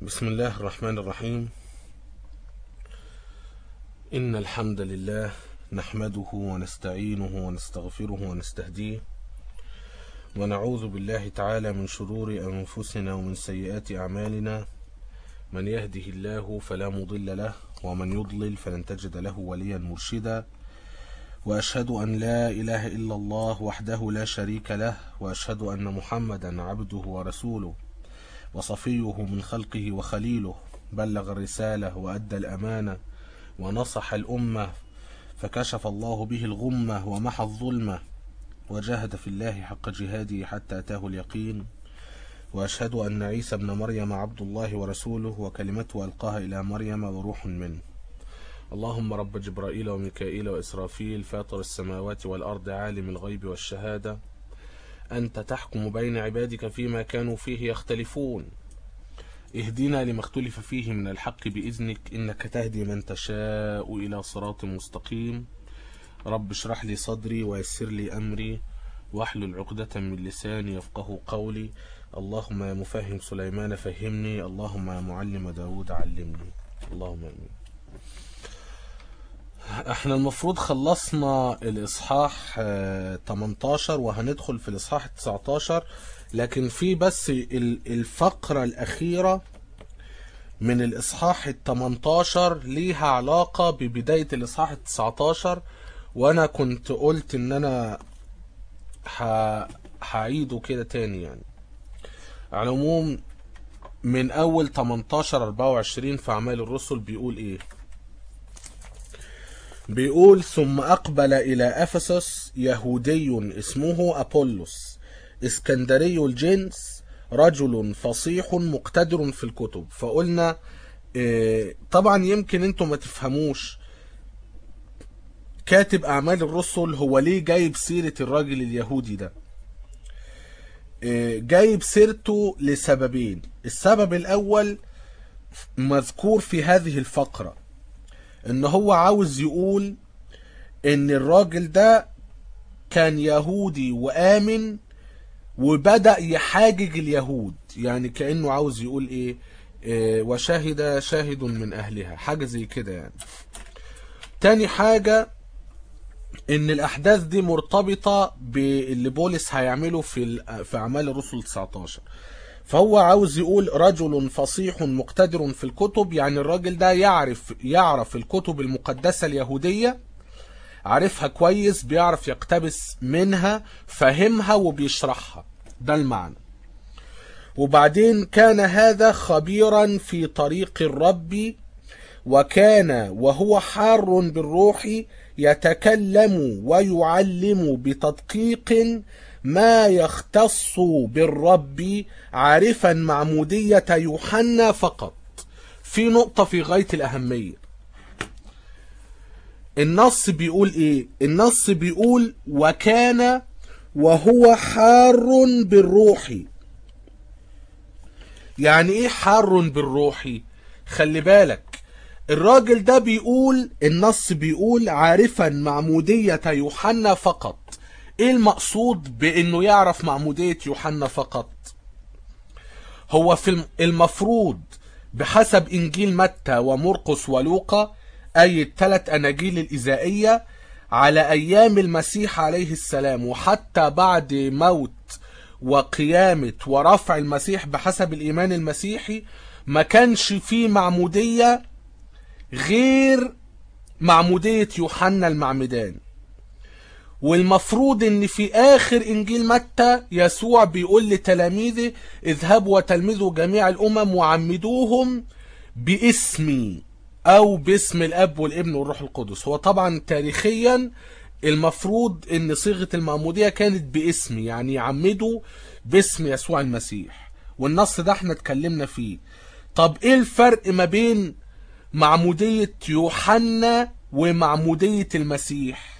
بسم الله الرحمن الرحيم إن الحمد لله نحمده ونستعينه ونستغفره ونستهديه ونعوذ بالله تعالى من شرور أنفسنا ومن سيئات أعمالنا من يهده الله فلا مضل له ومن يضلل فلن تجد له وليا مرشدا وأشهد أن لا إله إلا الله وحده لا شريك له وأشهد أن محمدا عبده ورسوله وصفيه من خلقه وخليله بلغ الرسالة وأدى الأمانة ونصح الأمة فكشف الله به الغمة ومحى الظلمة وجاهد في الله حق جهاده حتى أتاه اليقين وأشهد أن عيسى ابن مريم عبد الله ورسوله وكلمته ألقاها إلى مريم وروح منه اللهم رب جبرائيل وميكائيل وإسرافيل فاطر السماوات والأرض عالم الغيب والشهادة أنت تحكم بين عبادك فيما كانوا فيه يختلفون اهدنا لما اختلف فيه من الحق بإذنك إنك تهدي من تشاء إلى صراط مستقيم رب اشرح لي صدري ويسر لي أمري واحلل عقدة من لساني يفقه قولي اللهم يا مفهم سليمان فهمني اللهم يا معلم داود علمني اللهم امين احنا المفروض خلصنا الاصحاح 18 وهندخل في الاصحاح 19 لكن في بس الفقرة الاخيرة من الاصحاح 18 ليها علاقة ببداية الاصحاح 19 وانا كنت قلت ان انا هعيده كده تاني يعني على العموم من اول 18 24 في اعمال الرسل بيقول ايه بيقول ثم أقبل إلى أفسس يهودي اسمه أبولس اسكندري الجنس رجل فصيح مقتدر في الكتب فقلنا طبعا يمكن انتم ما تفهموش كاتب أعمال الرسل هو ليه جايب سيرة الراجل اليهودي ده جايب سيرته لسببين السبب الأول مذكور في هذه الفقرة ان هو عاوز يقول ان الراجل ده كان يهودي وآمن وبدأ يحاجج اليهود يعني كأنه عاوز يقول ايه, إيه وشهد شاهد من اهلها حاجة زي كده يعني تاني حاجة ان الاحداث دي مرتبطة باللي بولس هيعمله في في اعمال الرسل 19 فهو عاوز يقول رجل فصيح مقتدر في الكتب يعني الراجل ده يعرف يعرف الكتب المقدسة اليهودية عارفها كويس بيعرف يقتبس منها فهمها وبيشرحها ده المعنى وبعدين كان هذا خبيرا في طريق الرب وكان وهو حار بالروح يتكلم ويعلم بتدقيق ما يختص بالرب عارفا معمودية يوحنا فقط في نقطة في غاية الأهمية النص بيقول ايه النص بيقول وكان وهو حار بالروح يعني ايه حار بالروح خلي بالك الراجل ده بيقول النص بيقول عارفا معمودية يوحنا فقط ايه المقصود بانه يعرف معمودية يوحنا فقط هو في المفروض بحسب انجيل متى ومرقس ولوقا اي الثلاث اناجيل الازائية على ايام المسيح عليه السلام وحتى بعد موت وقيامة ورفع المسيح بحسب الايمان المسيحي ما كانش فيه معمودية غير معمودية يوحنا المعمدان والمفروض ان في اخر انجيل متى يسوع بيقول لتلاميذه اذهبوا وتلمذوا جميع الامم وعمدوهم باسمي او باسم الاب والابن والروح القدس هو طبعا تاريخيا المفروض ان صيغة المعمودية كانت باسمي يعني يعمدوا باسم يسوع المسيح والنص ده احنا اتكلمنا فيه طب ايه الفرق ما بين معمودية يوحنا ومعمودية المسيح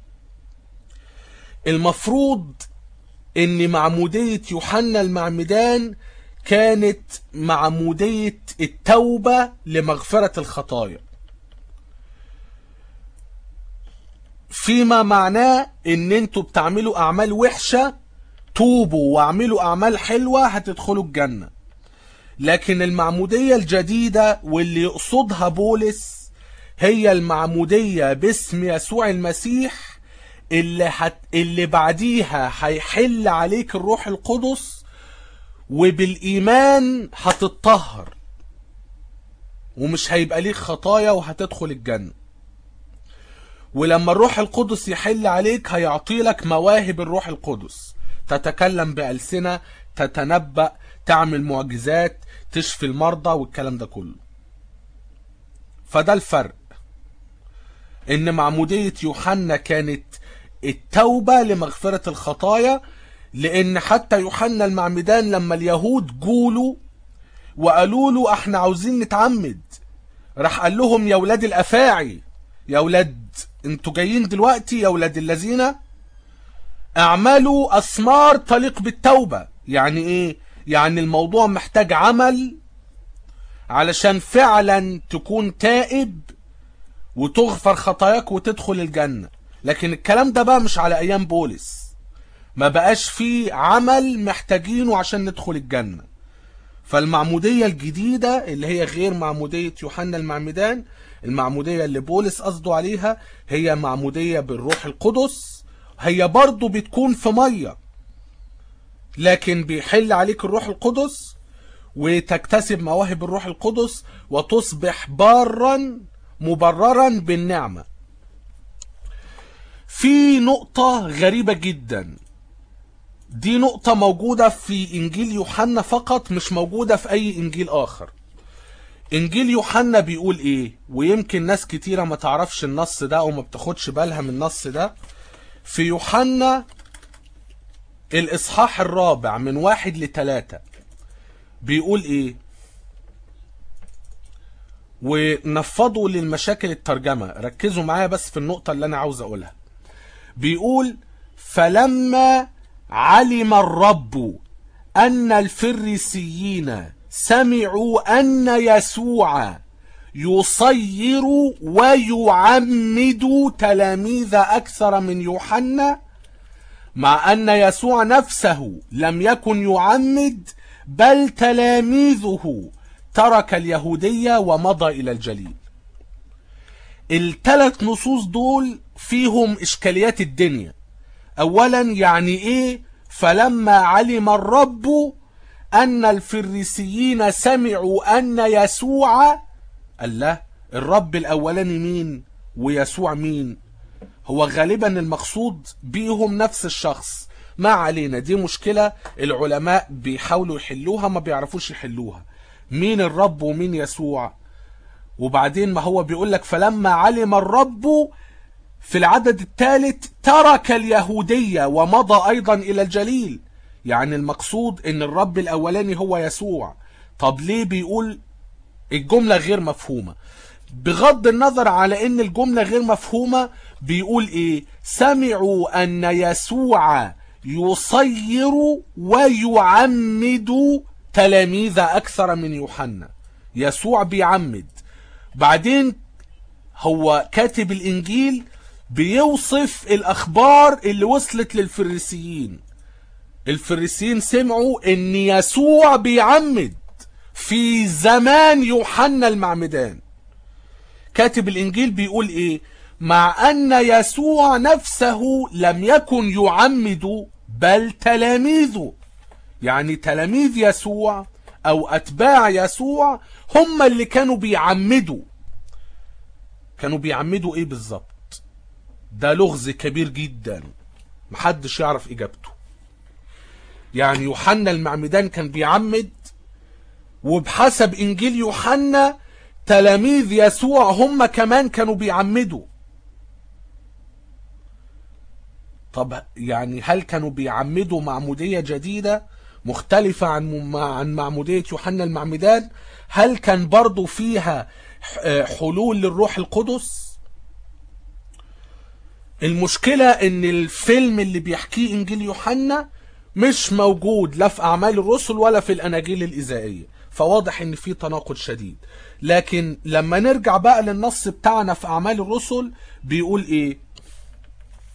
المفروض ان معمودية يوحنا المعمدان كانت معمودية التوبة لمغفرة الخطايا فيما معناه ان انتوا بتعملوا اعمال وحشة توبوا واعملوا اعمال حلوة هتدخلوا الجنة لكن المعمودية الجديدة واللي يقصدها بولس هي المعمودية باسم يسوع المسيح اللي, هت... اللي بعديها هيحل عليك الروح القدس وبالإيمان هتتطهر ومش هيبقى ليك خطايا وهتدخل الجنة ولما الروح القدس يحل عليك هيعطي لك مواهب الروح القدس تتكلم بألسنة تتنبأ تعمل معجزات تشفي المرضى والكلام ده كله فده الفرق ان معمودية يوحنا كانت التوبة لمغفرة الخطايا لان حتى يوحنا المعمدان لما اليهود جولوا وقالوا له احنا عاوزين نتعمد راح قال لهم يا ولاد الافاعي يا ولاد انتوا جايين دلوقتي يا ولاد الذين اعملوا اسمار تليق بالتوبة يعني ايه يعني الموضوع محتاج عمل علشان فعلا تكون تائب وتغفر خطاياك وتدخل الجنة لكن الكلام ده بقى مش على ايام بولس ما بقاش فيه عمل محتاجينه عشان ندخل الجنة فالمعمودية الجديدة اللي هي غير معمودية يوحنا المعمدان المعمودية اللي بولس قصده عليها هي معمودية بالروح القدس هي برضو بتكون في مية لكن بيحل عليك الروح القدس وتكتسب مواهب الروح القدس وتصبح بارا مبررا بالنعمة في نقطة غريبة جدا دي نقطة موجودة في إنجيل يوحنا فقط مش موجودة في أي إنجيل آخر إنجيل يوحنا بيقول إيه ويمكن ناس كتيرة ما تعرفش النص ده أو ما بتاخدش بالها من النص ده في يوحنا الإصحاح الرابع من واحد لتلاتة بيقول إيه ونفضوا للمشاكل الترجمة ركزوا معايا بس في النقطة اللي أنا عاوز أقولها بيقول فلما علم الرب أن الفريسيين سمعوا أن يسوع يصير ويعمد تلاميذ أكثر من يوحنا مع أن يسوع نفسه لم يكن يعمد بل تلاميذه ترك اليهودية ومضى إلى الجليل الثلاث نصوص دول فيهم إشكاليات الدنيا أولا يعني إيه فلما علم الرب أن الفريسيين سمعوا أن يسوع الله الرب الأولاني مين ويسوع مين هو غالبا المقصود بيهم نفس الشخص ما علينا دي مشكلة العلماء بيحاولوا يحلوها ما بيعرفوش يحلوها مين الرب ومين يسوع وبعدين ما هو بيقول لك فلما علم الرب في العدد الثالث ترك اليهودية ومضى أيضا إلى الجليل يعني المقصود ان الرب الأولاني هو يسوع طب ليه بيقول الجملة غير مفهومة بغض النظر على ان الجملة غير مفهومة بيقول ايه سمعوا ان يسوع يصير ويعمد تلاميذ اكثر من يوحنا يسوع بيعمد بعدين هو كاتب الانجيل بيوصف الاخبار اللي وصلت للفريسيين الفريسيين سمعوا ان يسوع بيعمد في زمان يوحنا المعمدان كاتب الانجيل بيقول ايه مع ان يسوع نفسه لم يكن يعمد بل تلاميذه يعني تلاميذ يسوع او اتباع يسوع هم اللي كانوا بيعمدوا كانوا بيعمدوا ايه بالظبط ده لغز كبير جدا محدش يعرف اجابته يعني يوحنا المعمدان كان بيعمد وبحسب انجيل يوحنا تلاميذ يسوع هم كمان كانوا بيعمدوا طب يعني هل كانوا بيعمدوا معمودية جديدة مختلفة عن عن معمودية يوحنا المعمدان هل كان برضو فيها حلول للروح القدس المشكلة ان الفيلم اللي بيحكيه انجيل يوحنا مش موجود لا في اعمال الرسل ولا في الاناجيل الاذائيه فواضح ان في تناقض شديد لكن لما نرجع بقى للنص بتاعنا في اعمال الرسل بيقول ايه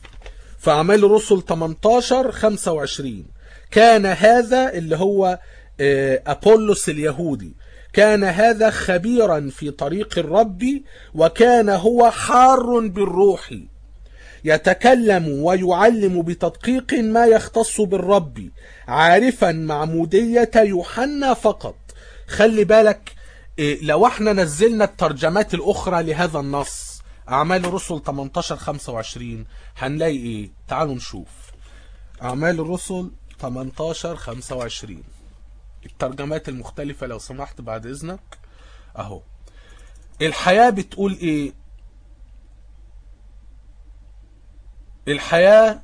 في اعمال الرسل 18 25 كان هذا اللي هو آه، أبولس اليهودي كان هذا خبيرا في طريق الرب وكان هو حار بالروح يتكلم ويعلم بتدقيق ما يختص بالرب عارفا معمودية يوحنا فقط خلي بالك إيه، لو احنا نزلنا الترجمات الأخرى لهذا النص أعمال الرسل 18 25 هنلاقي إيه تعالوا نشوف أعمال الرسل 18 25 الترجمات المختلفة لو سمحت بعد إذنك أهو الحياة بتقول إيه الحياة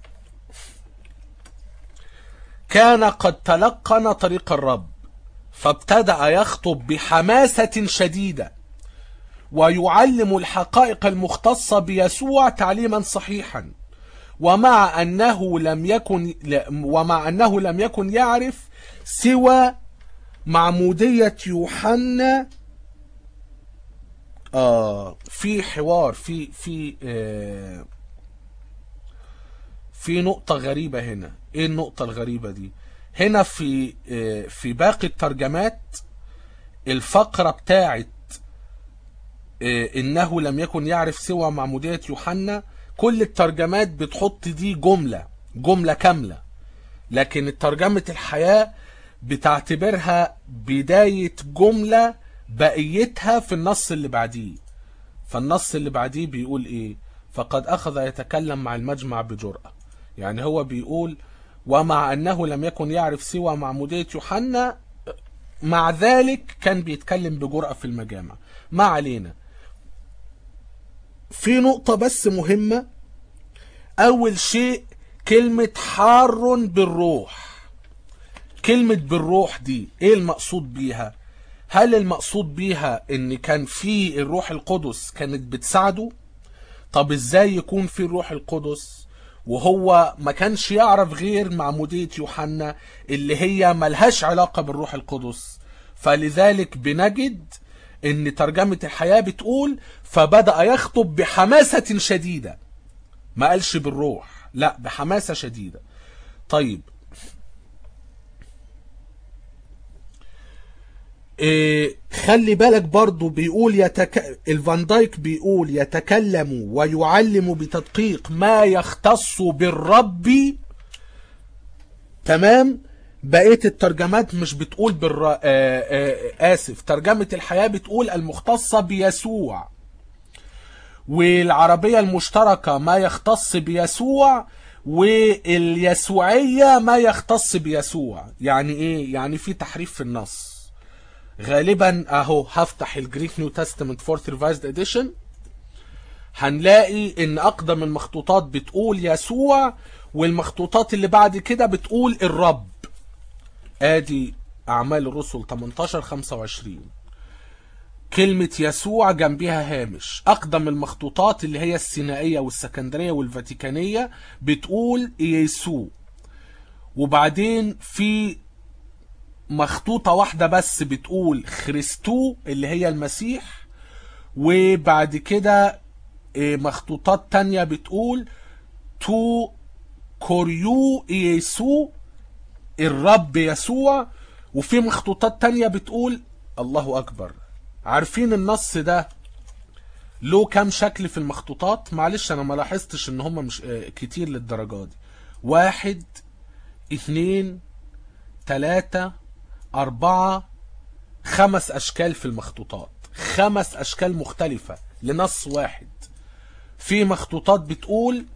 كان قد تلقن طريق الرب فابتدأ يخطب بحماسة شديدة ويعلم الحقائق المختصة بيسوع تعليما صحيحا ومع أنه لم يكن ومع أنه لم يكن يعرف سوى معمودية يوحنا آه في حوار في في آه في نقطة غريبة هنا ايه النقطة الغريبة دي هنا في آه في باقي الترجمات الفقرة بتاعت آه انه لم يكن يعرف سوى معمودية يوحنا كل الترجمات بتحط دي جملة جملة كاملة لكن ترجمة الحياة بتعتبرها بداية جملة بقيتها في النص اللي بعديه فالنص اللي بعديه بيقول ايه فقد اخذ يتكلم مع المجمع بجرأة يعني هو بيقول ومع انه لم يكن يعرف سوى معمودية يوحنا مع ذلك كان بيتكلم بجرأة في المجامع ما علينا في نقطة بس مهمة اول شيء كلمة حار بالروح كلمة بالروح دي ايه المقصود بيها هل المقصود بيها ان كان في الروح القدس كانت بتساعده طب ازاي يكون في الروح القدس وهو ما كانش يعرف غير معمودية يوحنا اللي هي ملهاش علاقة بالروح القدس فلذلك بنجد ان ترجمة الحياة بتقول فبدأ يخطب بحماسة شديدة ما قالش بالروح لا بحماسة شديدة طيب إيه خلي بالك برضو بيقول يتك... الفان دايك بيقول يتكلم ويعلم بتدقيق ما يختص بالرب تمام بقية الترجمات مش بتقول بالر... آه آه آسف ترجمة الحياة بتقول المختصة بيسوع والعربية المشتركة ما يختص بيسوع واليسوعية ما يختص بيسوع يعني ايه يعني في تحريف في النص غالبا اهو هفتح الجريك نيو تestament فورث ريفايزد اديشن هنلاقي ان اقدم المخطوطات بتقول يسوع والمخطوطات اللي بعد كده بتقول الرب ادي اعمال الرسل 18 25 كلمة يسوع جنبها هامش أقدم المخطوطات اللي هي السينائية والسكندرية والفاتيكانية بتقول يسوع وبعدين في مخطوطة واحدة بس بتقول خريستو اللي هي المسيح وبعد كده مخطوطات تانية بتقول تو كوريو يسوع الرب يسوع وفي مخطوطات تانية بتقول الله أكبر عارفين النص ده له كام شكل في المخطوطات معلش أنا ما لاحظتش إن هم مش كتير للدرجة دي واحد اتنين تلاتة أربعة خمس أشكال في المخطوطات خمس أشكال مختلفة لنص واحد في مخطوطات بتقول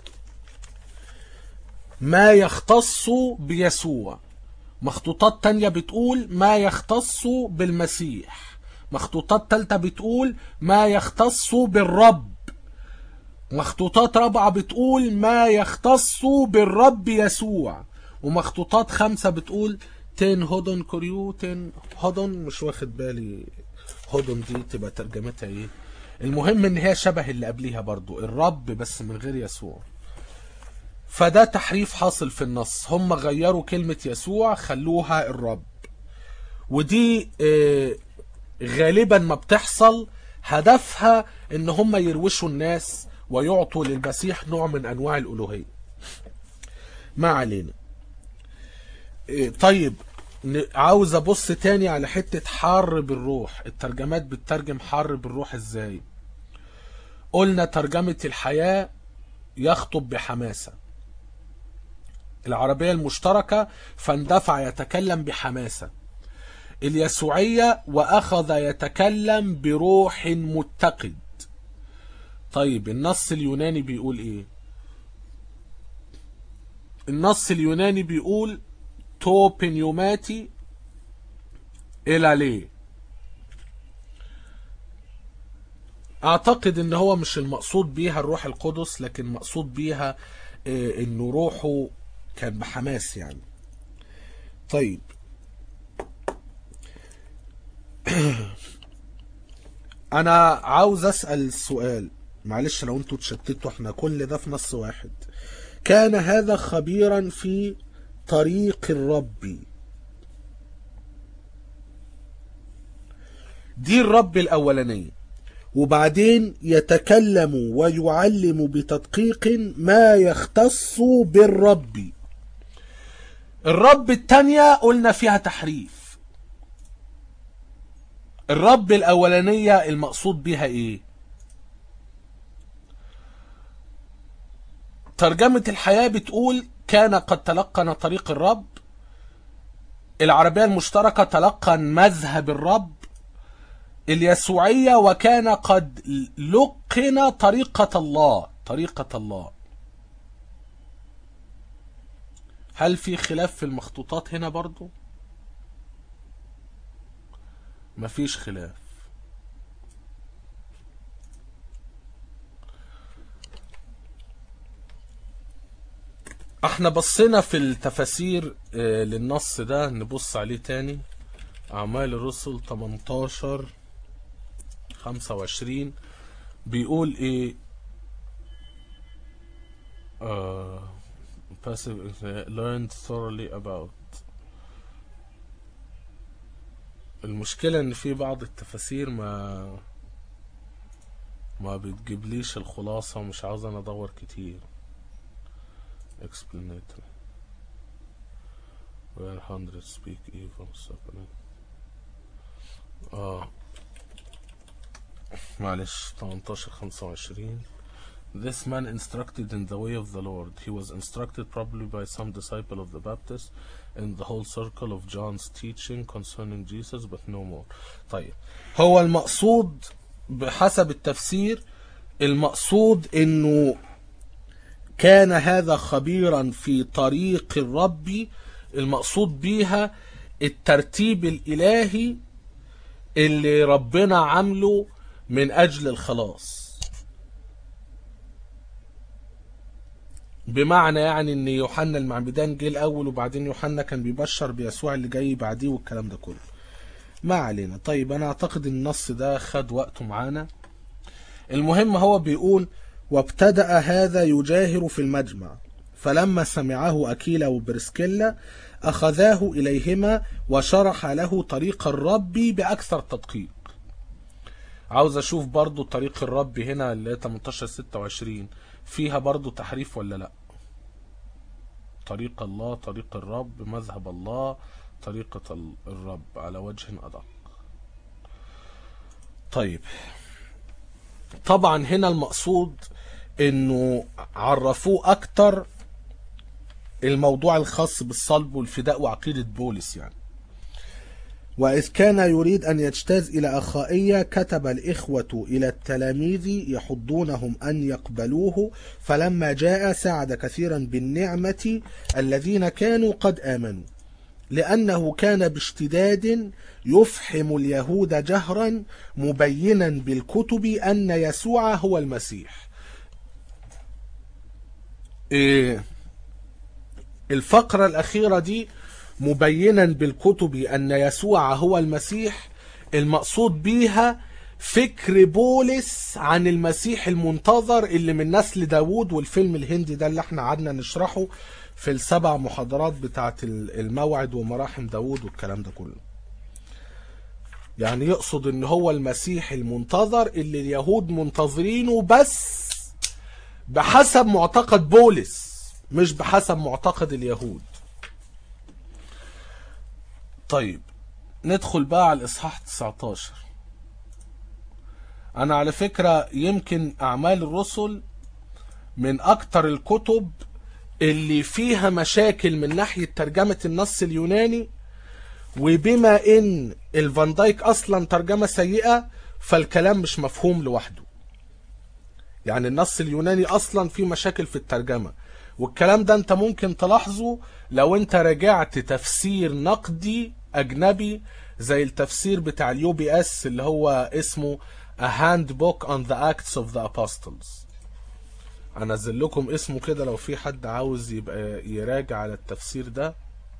ما يختص بيسوع مخطوطات تانية بتقول ما يختص بالمسيح مخطوطات تالتة بتقول ما يختص بالرب مخطوطات رابعة بتقول ما يختص بالرب يسوع ومخطوطات خمسة بتقول تين هودون كوريو تين هودون مش واخد بالي هودون دي تبقى ترجمتها ايه المهم ان هي شبه اللي قبليها برضو الرب بس من غير يسوع فده تحريف حاصل في النص هم غيروا كلمة يسوع خلوها الرب ودي آه غالبا ما بتحصل هدفها ان هم يروشوا الناس ويعطوا للمسيح نوع من انواع الالوهية ما علينا طيب ن- عاوز ابص تاني على حتة حر بالروح الترجمات بتترجم حر بالروح ازاي قلنا ترجمة الحياة يخطب بحماسة العربية المشتركة فاندفع يتكلم بحماسة اليسوعية وأخذ يتكلم بروح متقد طيب النص اليوناني بيقول ايه النص اليوناني بيقول تو بنيوماتي الى ليه اعتقد ان هو مش المقصود بيها الروح القدس لكن مقصود بيها آه، انه روحه كان بحماس يعني طيب انا عاوز اسال سؤال معلش لو انتوا اتشتتوا احنا كل ده في نص واحد كان هذا خبيرا في طريق الرب دي الرب الاولانيه وبعدين يتكلم ويعلم بتدقيق ما يختص بالرب الرب التانية قلنا فيها تحريف الرب الأولانية المقصود بها إيه ترجمة الحياة بتقول كان قد تلقن طريق الرب العربية المشتركة تلقن مذهب الرب اليسوعية وكان قد لقن طريقة الله طريقة الله هل في خلاف في المخطوطات هنا برضو مفيش خلاف احنا بصينا في التفاسير آه، للنص ده نبص عليه تاني اعمال الرسل 18 25 بيقول ايه آه passive learned thoroughly about المشكلة ان في بعض التفاسير ما ما بتجيبليش الخلاصة ومش عاوز انا ادور كتير explanatory where hundreds speak evil suffering اه معلش 18 25 This man instructed in the way of the Lord. He was instructed probably by some disciple of the Baptist in the whole circle of John's teaching concerning Jesus, but no more. طيب هو المقصود بحسب التفسير المقصود انه كان هذا خبيرا في طريق الرب المقصود بيها الترتيب الإلهي اللي ربنا عامله من أجل الخلاص بمعنى يعني ان يوحنا المعمدان جه الاول وبعدين يوحنا كان بيبشر بيسوع اللي جاي بعديه والكلام ده كله ما علينا طيب انا اعتقد ان النص ده خد وقته معانا المهم هو بيقول وابتدأ هذا يجاهر في المجمع فلما سمعه أكيلا وبرسكيلا أخذاه إليهما وشرح له طريق الرب بأكثر تدقيق عاوز أشوف برضو طريق الرب هنا اللي هي 18 26 فيها برضو تحريف ولا لا طريق الله طريق الرب مذهب الله طريقة ال- الرب على وجه أدق طيب طبعا هنا المقصود انه عرفوه اكتر الموضوع الخاص بالصلب والفداء وعقيدة بولس يعني وإذ كان يريد أن يجتاز إلى أخائية كتب الإخوة إلى التلاميذ يحضونهم أن يقبلوه فلما جاء ساعد كثيرا بالنعمة الذين كانوا قد آمنوا لأنه كان باشتداد يفحم اليهود جهرا مبينا بالكتب أن يسوع هو المسيح إيه الفقرة الأخيرة دي مبينا بالكتب أن يسوع هو المسيح المقصود بيها فكر بولس عن المسيح المنتظر اللي من نسل داوود والفيلم الهندي ده اللي احنا قعدنا نشرحه في السبع محاضرات بتاعت الموعد ومراحم داوود والكلام ده كله يعني يقصد ان هو المسيح المنتظر اللي اليهود منتظرينه بس بحسب معتقد بولس مش بحسب معتقد اليهود طيب ندخل بقى على الإصحاح 19 أنا على فكرة يمكن أعمال الرسل من أكتر الكتب اللي فيها مشاكل من ناحية ترجمة النص اليوناني وبما ان الفان دايك اصلا ترجمة سيئة فالكلام مش مفهوم لوحده يعني النص اليوناني اصلا فيه مشاكل في الترجمة والكلام ده انت ممكن تلاحظه لو انت راجعت تفسير نقدي اجنبي زي التفسير بتاع اليو بي اس اللي هو اسمه A Handbook on the Acts of the Apostles انزل لكم اسمه كده لو في حد عاوز يبقى يراجع على التفسير ده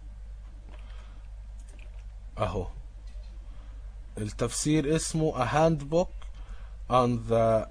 اهو التفسير اسمه A Handbook on the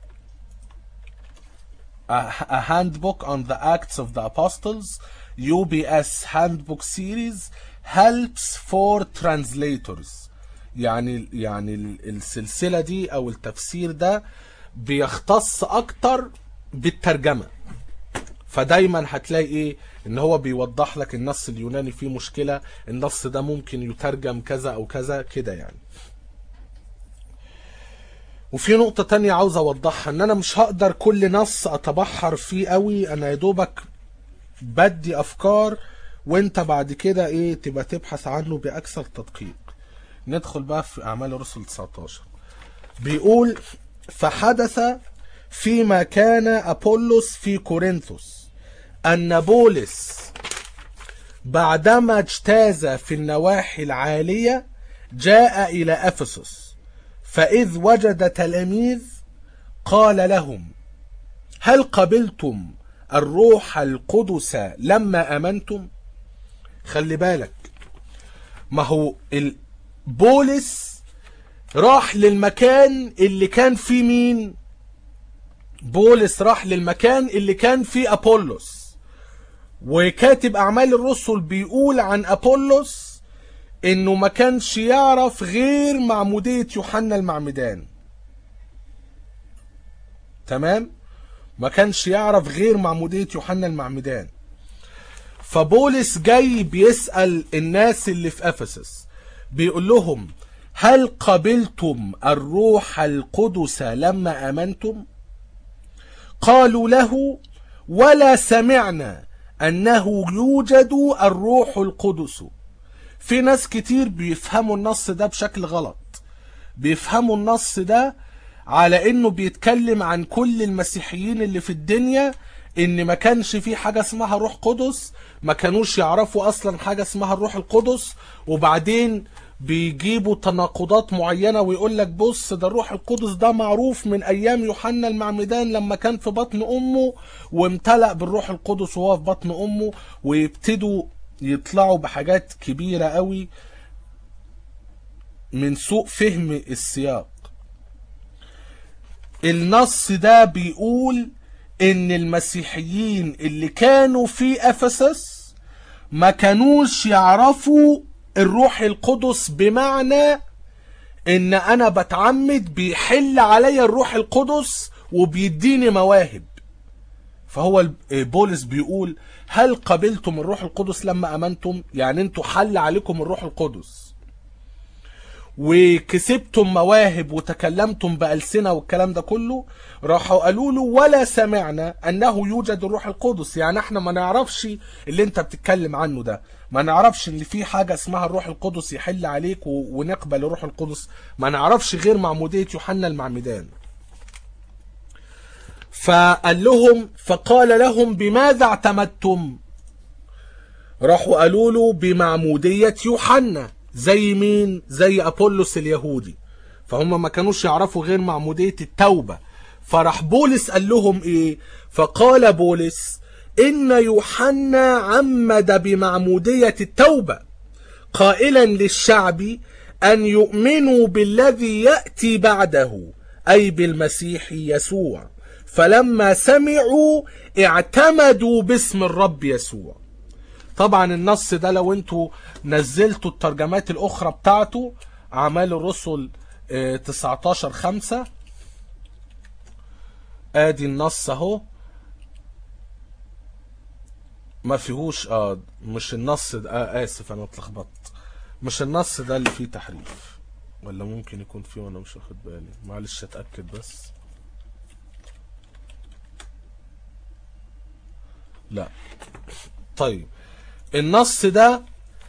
A, a Handbook on the Acts of the Apostles UBS Handbook Series Helps for Translators يعني يعني السلسلة دي أو التفسير ده بيختص أكتر بالترجمة فدايما هتلاقي ايه ان هو بيوضح لك النص اليوناني فيه مشكلة النص ده ممكن يترجم كذا او كذا كده يعني وفي نقطة تانية عاوز اوضحها ان انا مش هقدر كل نص اتبحر فيه قوي انا يا دوبك بدي افكار وانت بعد كده ايه تبقى تبحث عنه باكثر تدقيق ندخل بقى في اعمال الرسل 19 بيقول فحدث فيما كان أبولس في كورنثوس أن بولس بعدما اجتاز في النواحي العالية جاء إلى أفسس فإذ وجد تلاميذ قال لهم هل قبلتم الروح القدس لما أمنتم خلي بالك ما هو بولس راح للمكان اللي كان فيه مين بولس راح للمكان اللي كان فيه أبولس وكاتب أعمال الرسل بيقول عن أبولس إنه ما كانش يعرف غير معمودية يوحنا المعمدان تمام ما كانش يعرف غير معمودية يوحنا المعمدان فبولس جاي بيسأل الناس اللي في أفسس بيقول لهم هل قبلتم الروح القدس لما آمنتم؟ قالوا له ولا سمعنا أنه يوجد الروح القدس في ناس كتير بيفهموا النص ده بشكل غلط بيفهموا النص ده على انه بيتكلم عن كل المسيحيين اللي في الدنيا ان ما كانش في حاجة اسمها روح قدس ما كانوش يعرفوا اصلا حاجة اسمها الروح القدس وبعدين بيجيبوا تناقضات معينة ويقول لك بص ده الروح القدس ده معروف من أيام يوحنا المعمدان لما كان في بطن أمه وامتلأ بالروح القدس وهو في بطن أمه ويبتدوا يطلعوا بحاجات كبيرة قوي من سوء فهم السياق النص ده بيقول ان المسيحيين اللي كانوا في افسس ما كانوش يعرفوا الروح القدس بمعنى ان انا بتعمد بيحل عليا الروح القدس وبيديني مواهب فهو بولس بيقول هل قبلتم الروح القدس لما امنتم يعني انتوا حل عليكم الروح القدس وكسبتم مواهب وتكلمتم بألسنة والكلام ده كله راحوا قالوا له ولا سمعنا أنه يوجد الروح القدس يعني احنا ما نعرفش اللي انت بتتكلم عنه ده ما نعرفش ان في حاجة اسمها الروح القدس يحل عليك ونقبل الروح القدس ما نعرفش غير معمودية يوحنا المعمدان فقال لهم فقال لهم بماذا اعتمدتم راحوا قالوا له بمعمودية يوحنا زي مين زي أبولس اليهودي فهم ما كانوش يعرفوا غير معمودية التوبة فراح بولس قال لهم ايه فقال بولس إن يوحنا عمد بمعمودية التوبة قائلا للشعب أن يؤمنوا بالذي يأتي بعده أي بالمسيح يسوع فلما سمعوا اعتمدوا باسم الرب يسوع طبعا النص ده لو انتوا نزلتوا الترجمات الاخرى بتاعته اعمال الرسل 19 5 ادي النص اهو ما فيهوش اه مش النص ده آه اسف انا اتلخبطت مش النص ده اللي فيه تحريف ولا ممكن يكون فيه وانا مش واخد بالي معلش اتاكد بس لا طيب النص ده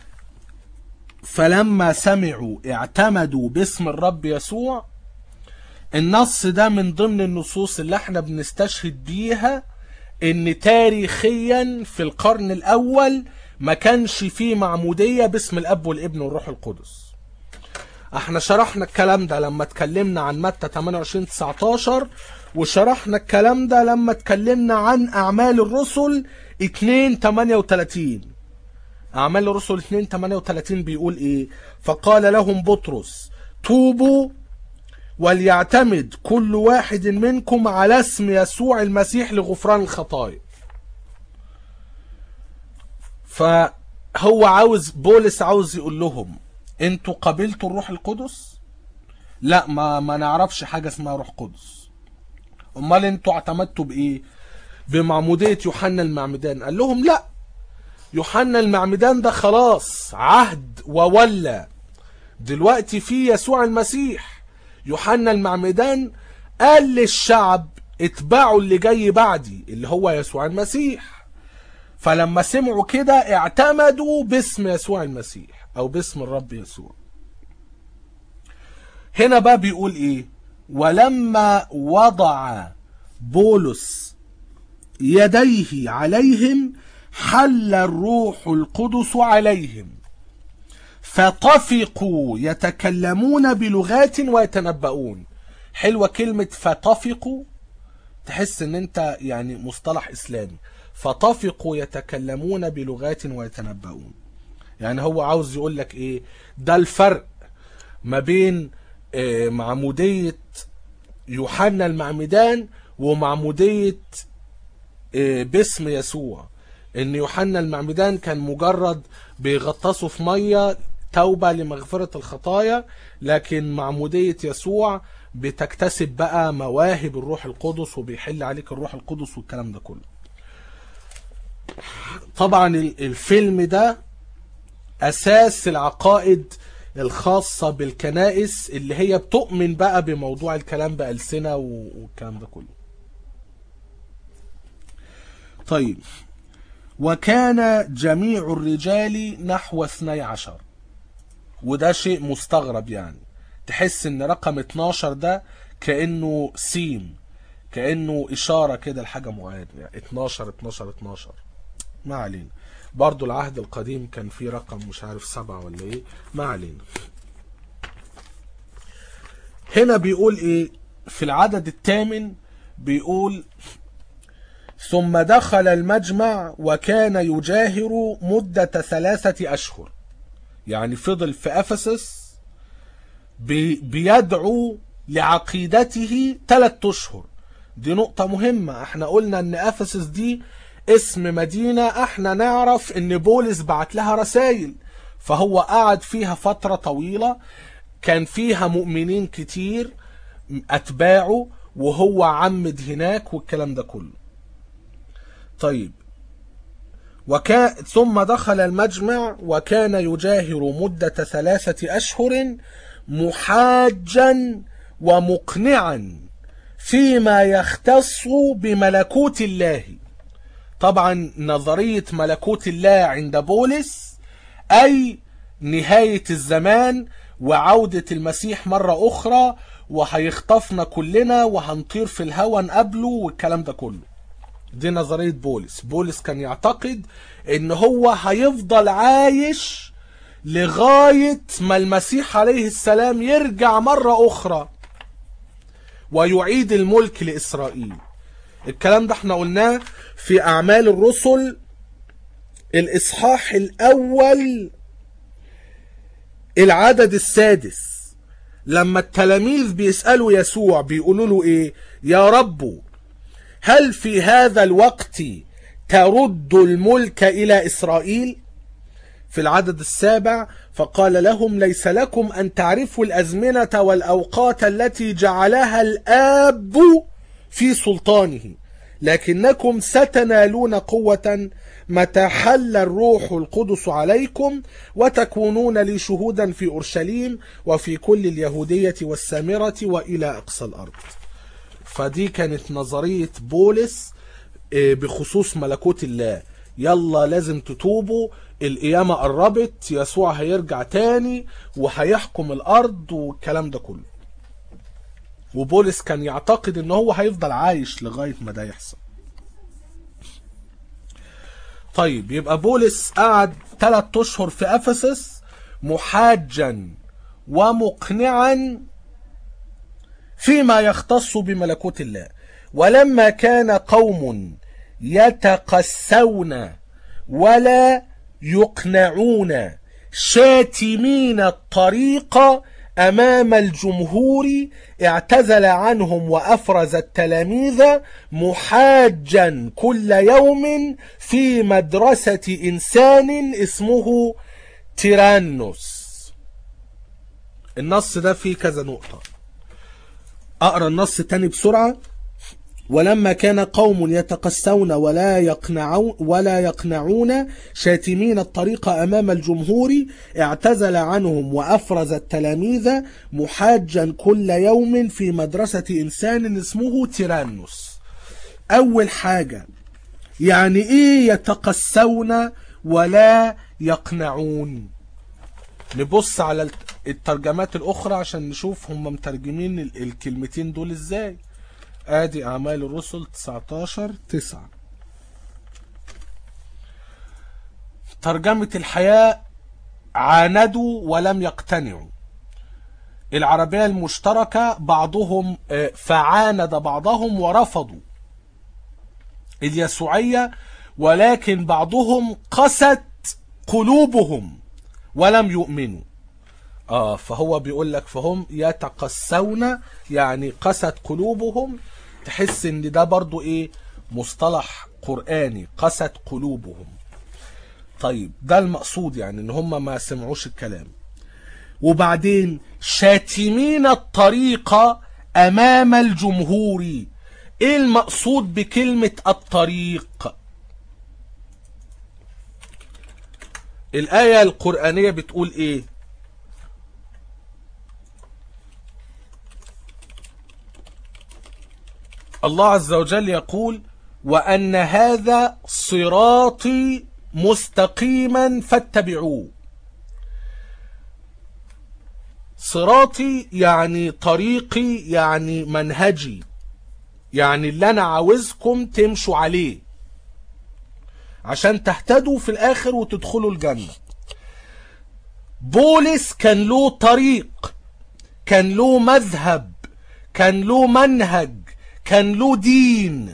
فلما سمعوا اعتمدوا باسم الرب يسوع النص ده من ضمن النصوص اللي احنا بنستشهد بيها ان تاريخيا في القرن الاول ما كانش فيه معمودية باسم الاب والابن والروح القدس احنا شرحنا الكلام ده لما اتكلمنا عن متى 28 19 وشرحنا الكلام ده لما اتكلمنا عن اعمال الرسل 2 38 اعمال الرسل 2 38 بيقول ايه فقال لهم بطرس توبوا وليعتمد كل واحد منكم على اسم يسوع المسيح لغفران الخطايا فهو عاوز بولس عاوز يقول لهم انتوا قبلتوا الروح القدس لا ما ما نعرفش حاجه اسمها روح قدس امال انتوا اعتمدتوا بايه بمعموديه يوحنا المعمدان قال لهم لا يوحنا المعمدان ده خلاص عهد وولى دلوقتي في يسوع المسيح يوحنا المعمدان قال للشعب اتبعوا اللي جاي بعدي اللي هو يسوع المسيح فلما سمعوا كده اعتمدوا باسم يسوع المسيح او باسم الرب يسوع هنا بقى بيقول ايه ولما وضع بولس يديه عليهم حل الروح القدس عليهم فطفقوا يتكلمون بلغات ويتنبؤون حلوة كلمة فطفقوا تحس ان انت يعني مصطلح اسلامي فطفقوا يتكلمون بلغات ويتنبؤون يعني هو عاوز يقول لك ايه ده الفرق ما بين آه، معمودية يوحنا المعمدان ومعمودية آه، باسم يسوع ان يوحنا المعمدان كان مجرد بيغطسوا في ميه توبه لمغفره الخطايا لكن معموديه يسوع بتكتسب بقى مواهب الروح القدس وبيحل عليك الروح القدس والكلام ده كله طبعا ال- الفيلم ده اساس العقائد الخاصة بالكنائس اللي هي بتؤمن بقى بموضوع الكلام بألسنة و- والكلام ده كله طيب وكان جميع الرجال نحو اثني عشر وده شيء مستغرب يعني تحس ان رقم 12 ده كأنه سين كأنه إشارة كده لحاجة معينة يعني 12 12 12 ما علينا برضو العهد القديم كان فيه رقم مش عارف سبعة ولا ايه ما علينا هنا بيقول ايه في العدد الثامن بيقول ثم دخل المجمع وكان يجاهر مدة ثلاثة أشهر يعني فضل في أفسس بي بيدعو لعقيدته ثلاثة أشهر دي نقطة مهمة احنا قلنا ان أفسس دي اسم مدينة احنا نعرف ان بولس بعت لها رسائل فهو قعد فيها فترة طويلة كان فيها مؤمنين كتير أتباعه وهو عمد هناك والكلام ده كله طيب وكان ثم دخل المجمع وكان يجاهر مدة ثلاثة أشهر محاجا ومقنعا فيما يختص بملكوت الله طبعا نظرية ملكوت الله عند بولس أي نهاية الزمان وعودة المسيح مرة أخرى وهيخطفنا كلنا وهنطير في الهوا نقابله والكلام ده كله دي نظرية بولس بولس كان يعتقد ان هو هيفضل عايش لغاية ما المسيح عليه السلام يرجع مرة اخرى ويعيد الملك لاسرائيل الكلام ده احنا قلناه في اعمال الرسل الاصحاح الاول العدد السادس لما التلاميذ بيسألوا يسوع بيقولوا له ايه يا رب هل في هذا الوقت ترد الملك إلى إسرائيل في العدد السابع فقال لهم ليس لكم أن تعرفوا الأزمنة والأوقات التي جعلها الآب في سلطانه لكنكم ستنالون قوة متى حل الروح القدس عليكم وتكونون لي شهودا في أورشليم وفي كل اليهودية والسامرة وإلى أقصى الأرض فدي كانت نظرية بولس آه، بخصوص ملكوت الله يلا لازم تتوبوا القيامة قربت يسوع هيرجع تاني وهيحكم الأرض والكلام ده كله وبولس كان يعتقد ان هو هيفضل عايش لغاية ما ده يحصل طيب يبقى بولس قعد ثلاث اشهر في افسس محاجا ومقنعا فيما يختص بملكوت الله ولما كان قوم يتقسون ولا يقنعون شاتمين الطريق امام الجمهور اعتزل عنهم وافرز التلاميذ محاجا كل يوم في مدرسه انسان اسمه تيرانوس النص ده فيه كذا نقطه اقرا النص تاني بسرعه ولما كان قوم يتقسون ولا يقنعون ولا يقنعون شاتمين الطريق امام الجمهور اعتزل عنهم وافرز التلاميذ محاجا كل يوم في مدرسه انسان اسمه تيرانوس. اول حاجه يعني ايه يتقسون ولا يقنعون؟ نبص على الترجمات الاخرى عشان نشوف هم مترجمين ال- الكلمتين دول ازاي. ادي اعمال الرسل 19 9 ترجمة الحياة عاندوا ولم يقتنعوا العربية المشتركة بعضهم آه، فعاند بعضهم ورفضوا اليسوعية ولكن بعضهم قست قلوبهم ولم يؤمنوا اه فهو بيقول لك فهم يتقسون يعني قست قلوبهم تحس ان ده برضو ايه مصطلح قرآني قست قلوبهم طيب ده المقصود يعني ان هم ما سمعوش الكلام وبعدين شاتمين الطريق امام الجمهور ايه المقصود بكلمة الطريق الآية القرآنية بتقول ايه الله عز وجل يقول وأن هذا صراطي مستقيما فاتبعوه صراطي يعني طريقي يعني منهجي يعني اللي أنا عاوزكم تمشوا عليه عشان تهتدوا في الآخر وتدخلوا الجنة بولس كان له طريق كان له مذهب كان له منهج كان له دين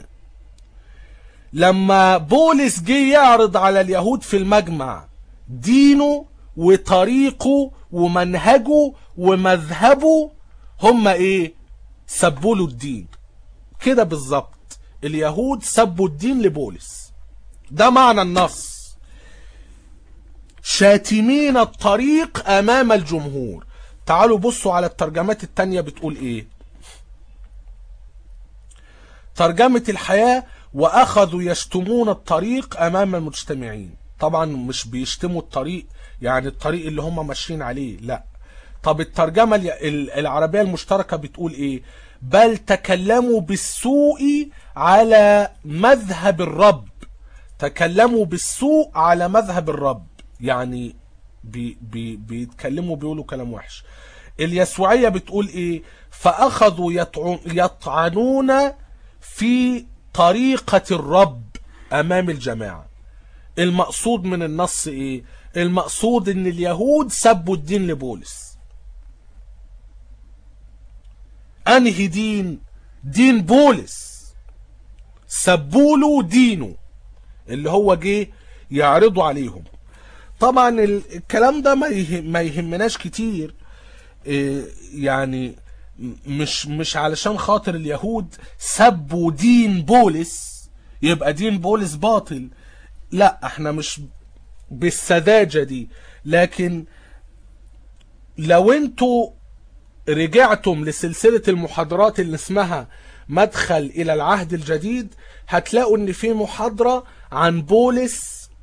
لما بولس جه يعرض على اليهود في المجمع دينه وطريقه ومنهجه ومذهبه هم ايه سبوا له الدين كده بالظبط اليهود سبوا الدين لبولس ده معنى النص شاتمين الطريق امام الجمهور تعالوا بصوا على الترجمات التانية بتقول ايه ترجمة الحياة وأخذوا يشتمون الطريق أمام المجتمعين طبعا مش بيشتموا الطريق يعني الطريق اللي هم ماشيين عليه لا طب الترجمة ال- العربية المشتركة بتقول ايه بل تكلموا بالسوء على مذهب الرب تكلموا بالسوء على مذهب الرب يعني بي بي بيتكلموا بيقولوا كلام وحش اليسوعية بتقول ايه فأخذوا يطعن- يطعنون في طريقة الرب أمام الجماعة المقصود من النص ايه المقصود ان اليهود سبوا الدين لبولس انهي دين دين بولس سبوا له دينه اللي هو جه يعرضوا عليهم طبعا ال- الكلام ده ما يهم ما يهمناش كتير إيه، يعني م- مش مش علشان خاطر اليهود سبوا دين بولس يبقى دين بولس باطل لا احنا مش بالسذاجة دي لكن لو انتوا رجعتم لسلسلة المحاضرات اللي اسمها مدخل إلى العهد الجديد هتلاقوا إن في محاضرة عن بولس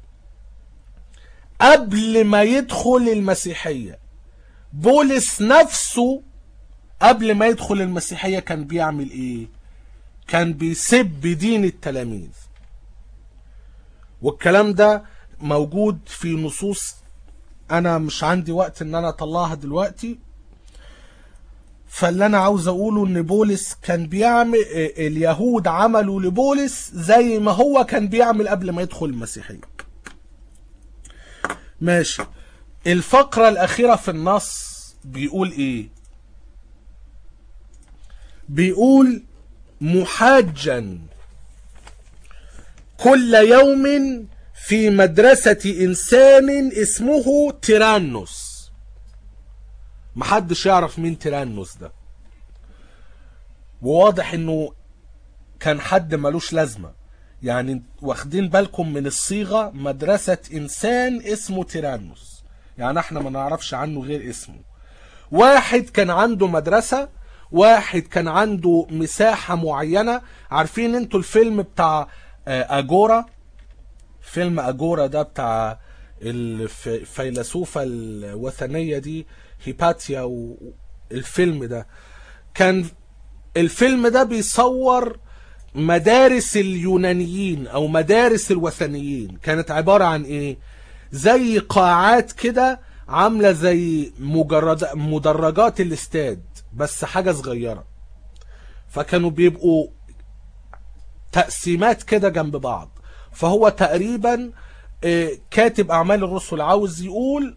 قبل ما يدخل المسيحية بولس نفسه قبل ما يدخل المسيحية كان بيعمل ايه كان بيسب دين التلاميذ والكلام ده موجود في نصوص انا مش عندي وقت ان انا اطلعها دلوقتي فاللي انا عاوز اقوله ان بولس كان بيعمل اليهود عملوا لبولس زي ما هو كان بيعمل قبل ما يدخل المسيحية ماشي الفقرة الاخيرة في النص بيقول ايه بيقول محاجا كل يوم في مدرسة إنسان اسمه تيرانوس محدش يعرف مين تيرانوس ده وواضح انه كان حد ملوش لازمة يعني واخدين بالكم من الصيغة مدرسة إنسان اسمه تيرانوس يعني احنا ما نعرفش عنه غير اسمه واحد كان عنده مدرسة واحد كان عنده مساحة معينة عارفين انتوا الفيلم بتاع أجورا فيلم أجورا ده بتاع الفيلسوفة الوثنية دي هيباتيا والفيلم ده كان الفيلم ده بيصور مدارس اليونانيين او مدارس الوثنيين كانت عبارة عن ايه زي قاعات كده عاملة زي مجرد مدرجات الاستاد بس حاجة صغيرة فكانوا بيبقوا تقسيمات كده جنب بعض فهو تقريبا كاتب اعمال الرسل عاوز يقول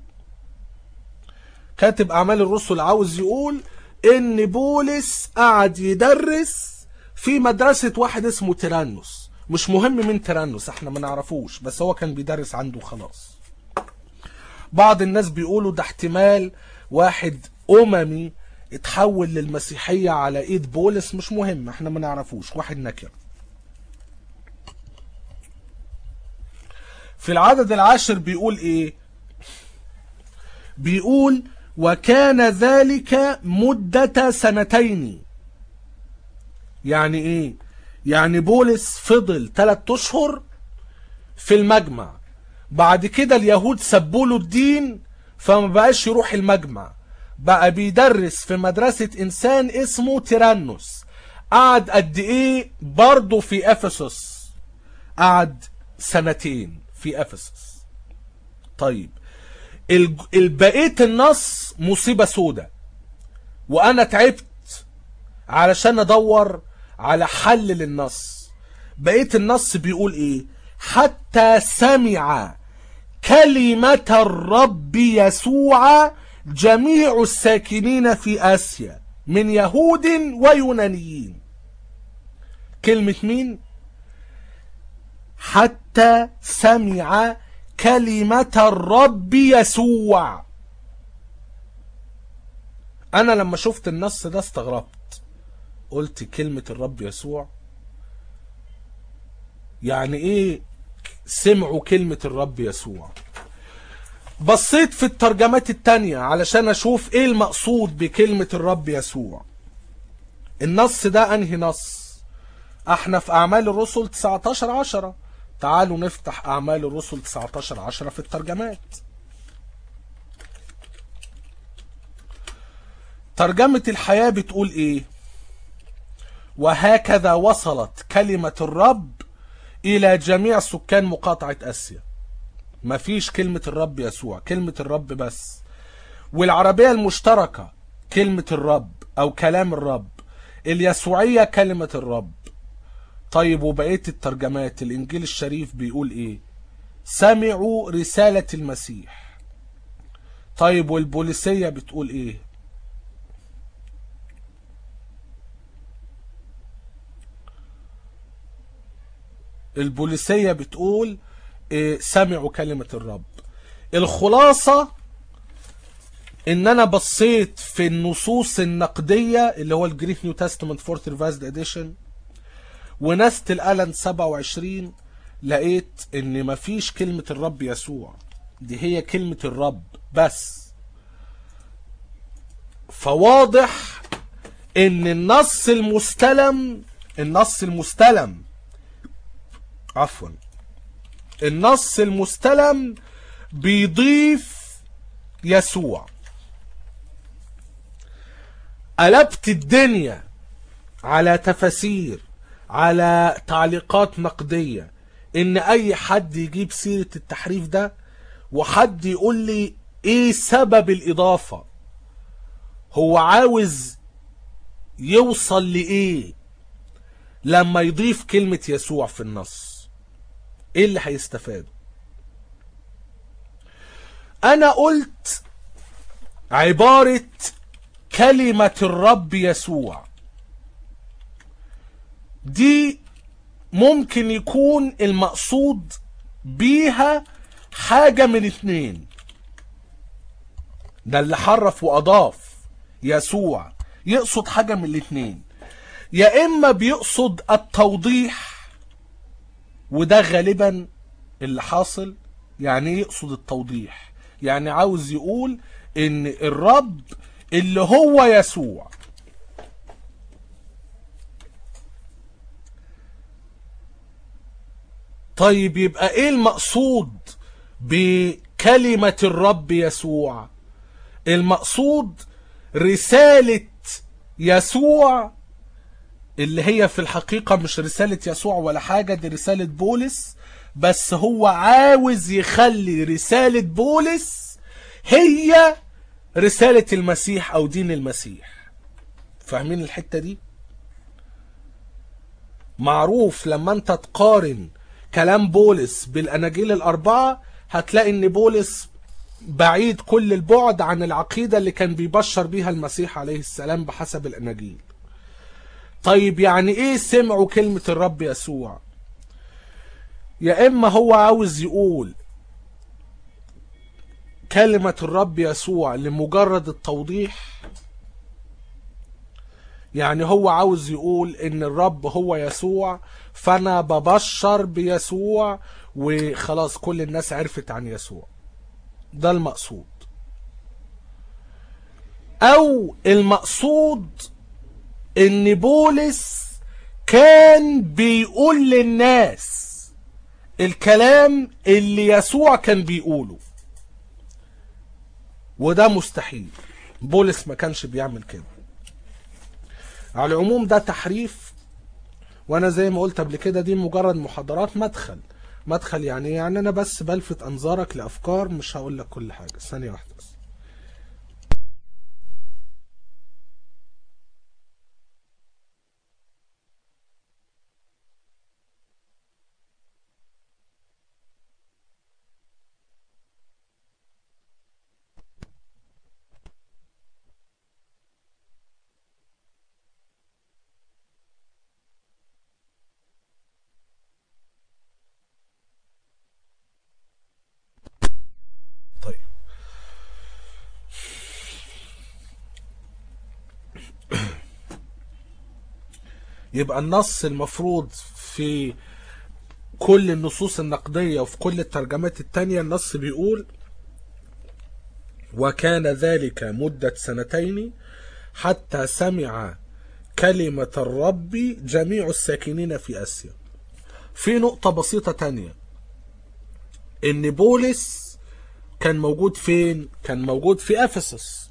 كاتب اعمال الرسل عاوز يقول ان بولس قعد يدرس في مدرسة واحد اسمه تيرانوس مش مهم مين تيرانوس احنا ما نعرفوش بس هو كان بيدرس عنده خلاص بعض الناس بيقولوا ده احتمال واحد اممي اتحول للمسيحية على ايد بولس مش مهم احنا ما نعرفوش واحد نكر في العدد العاشر بيقول ايه بيقول وكان ذلك مدة سنتين يعني ايه يعني بولس فضل ثلاث اشهر في المجمع بعد كده اليهود سبوا له الدين فما بقاش يروح المجمع بقى بيدرس في مدرسة انسان اسمه تيرانوس قعد قد ايه برضه في افسس قعد سنتين في افسس طيب البقية النص مصيبة سودة وانا تعبت علشان ادور على حل للنص بقية النص بيقول ايه حتى سمع كلمة الرب يسوع جميع الساكنين في آسيا من يهود ويونانيين كلمة مين حتى سمع كلمة الرب يسوع أنا لما شفت النص ده استغربت قلت كلمة الرب يسوع يعني إيه سمعوا كلمة الرب يسوع بصيت في الترجمات التانية علشان أشوف إيه المقصود بكلمة الرب يسوع النص ده أنهي نص احنا في أعمال الرسل 19 عشرة تعالوا نفتح أعمال الرسل 19 عشرة في الترجمات ترجمة الحياة بتقول إيه وهكذا وصلت كلمة الرب إلى جميع سكان مقاطعة آسيا مفيش كلمة الرب يسوع كلمة الرب بس والعربية المشتركة كلمة الرب أو كلام الرب اليسوعية كلمة الرب طيب وبقية الترجمات الإنجيل الشريف بيقول إيه سمعوا رسالة المسيح طيب والبوليسية بتقول إيه البوليسية بتقول إيه سمعوا كلمة الرب الخلاصة ان انا بصيت في النصوص النقدية اللي هو الجريك نيو تestament فورت ريفايزد اديشن ونست الالن 27 لقيت ان مفيش كلمة الرب يسوع دي هي كلمة الرب بس فواضح ان النص المستلم النص المستلم عفوا النص المستلم بيضيف يسوع قلبت الدنيا على تفاسير على تعليقات نقدية ان اي حد يجيب سيرة التحريف ده وحد يقول لي ايه سبب الاضافة هو عاوز يوصل لايه لما يضيف كلمة يسوع في النص ايه اللي هيستفاده انا قلت عبارة كلمة الرب يسوع دي ممكن يكون المقصود بيها حاجة من اتنين ده اللي حرف واضاف يسوع يقصد حاجة من الاتنين يا اما بيقصد التوضيح وده غالبا اللي حاصل يعني ايه يقصد التوضيح يعني عاوز يقول ان الرب اللي هو يسوع طيب يبقى ايه المقصود بكلمة الرب يسوع المقصود رسالة يسوع اللي هي في الحقيقة مش رسالة يسوع ولا حاجة دي رسالة بولس بس هو عاوز يخلي رسالة بولس هي رسالة المسيح او دين المسيح فاهمين الحتة دي معروف لما انت تقارن كلام بولس بالاناجيل الاربعة هتلاقي ان بولس بعيد كل البعد عن العقيدة اللي كان بيبشر بيها المسيح عليه السلام بحسب الاناجيل طيب يعني ايه سمعوا كلمة الرب يسوع يا اما هو عاوز يقول كلمة الرب يسوع لمجرد التوضيح يعني هو عاوز يقول ان الرب هو يسوع فانا ببشر بيسوع وخلاص كل الناس عرفت عن يسوع ده المقصود او المقصود ان بولس كان بيقول للناس الكلام اللي يسوع كان بيقوله وده مستحيل بولس ما كانش بيعمل كده على العموم ده تحريف وانا زي ما قلت قبل كده دي مجرد محاضرات مدخل مدخل يعني يعني انا بس بلفت انظارك لافكار مش هقول لك كل حاجه ثانيه واحده بس طيب يبقى النص المفروض في كل النصوص النقدية وفي كل الترجمات التانية النص بيقول وكان ذلك مدة سنتين حتى سمع كلمة الرب جميع الساكنين في آسيا في نقطة بسيطة تانية ان بولس كان موجود فين كان موجود في افسس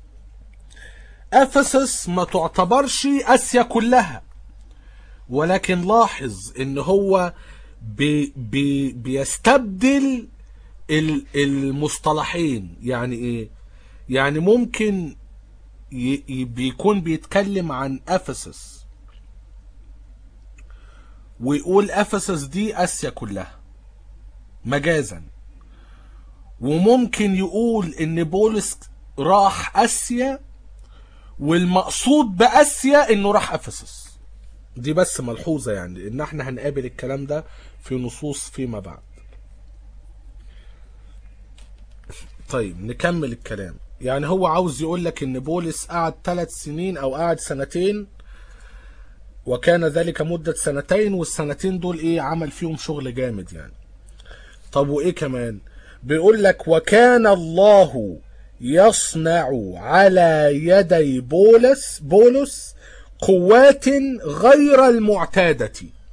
افسس ما تعتبرش اسيا كلها ولكن لاحظ ان هو بي بي بيستبدل ال- المصطلحين يعني ايه يعني ممكن ي- ي- بيكون بيتكلم عن افسس ويقول افسس دي اسيا كلها مجازا وممكن يقول ان بولس راح اسيا والمقصود باسيا انه راح افسس دي بس ملحوظه يعني ان احنا هنقابل الكلام ده في نصوص فيما بعد طيب نكمل الكلام يعني هو عاوز يقول لك ان بولس قعد ثلاث سنين او قعد سنتين وكان ذلك مدة سنتين والسنتين دول ايه عمل فيهم شغل جامد يعني طب وايه كمان بيقول لك وكان الله يصنع على يدي بولس بولس قوات غير المعتادة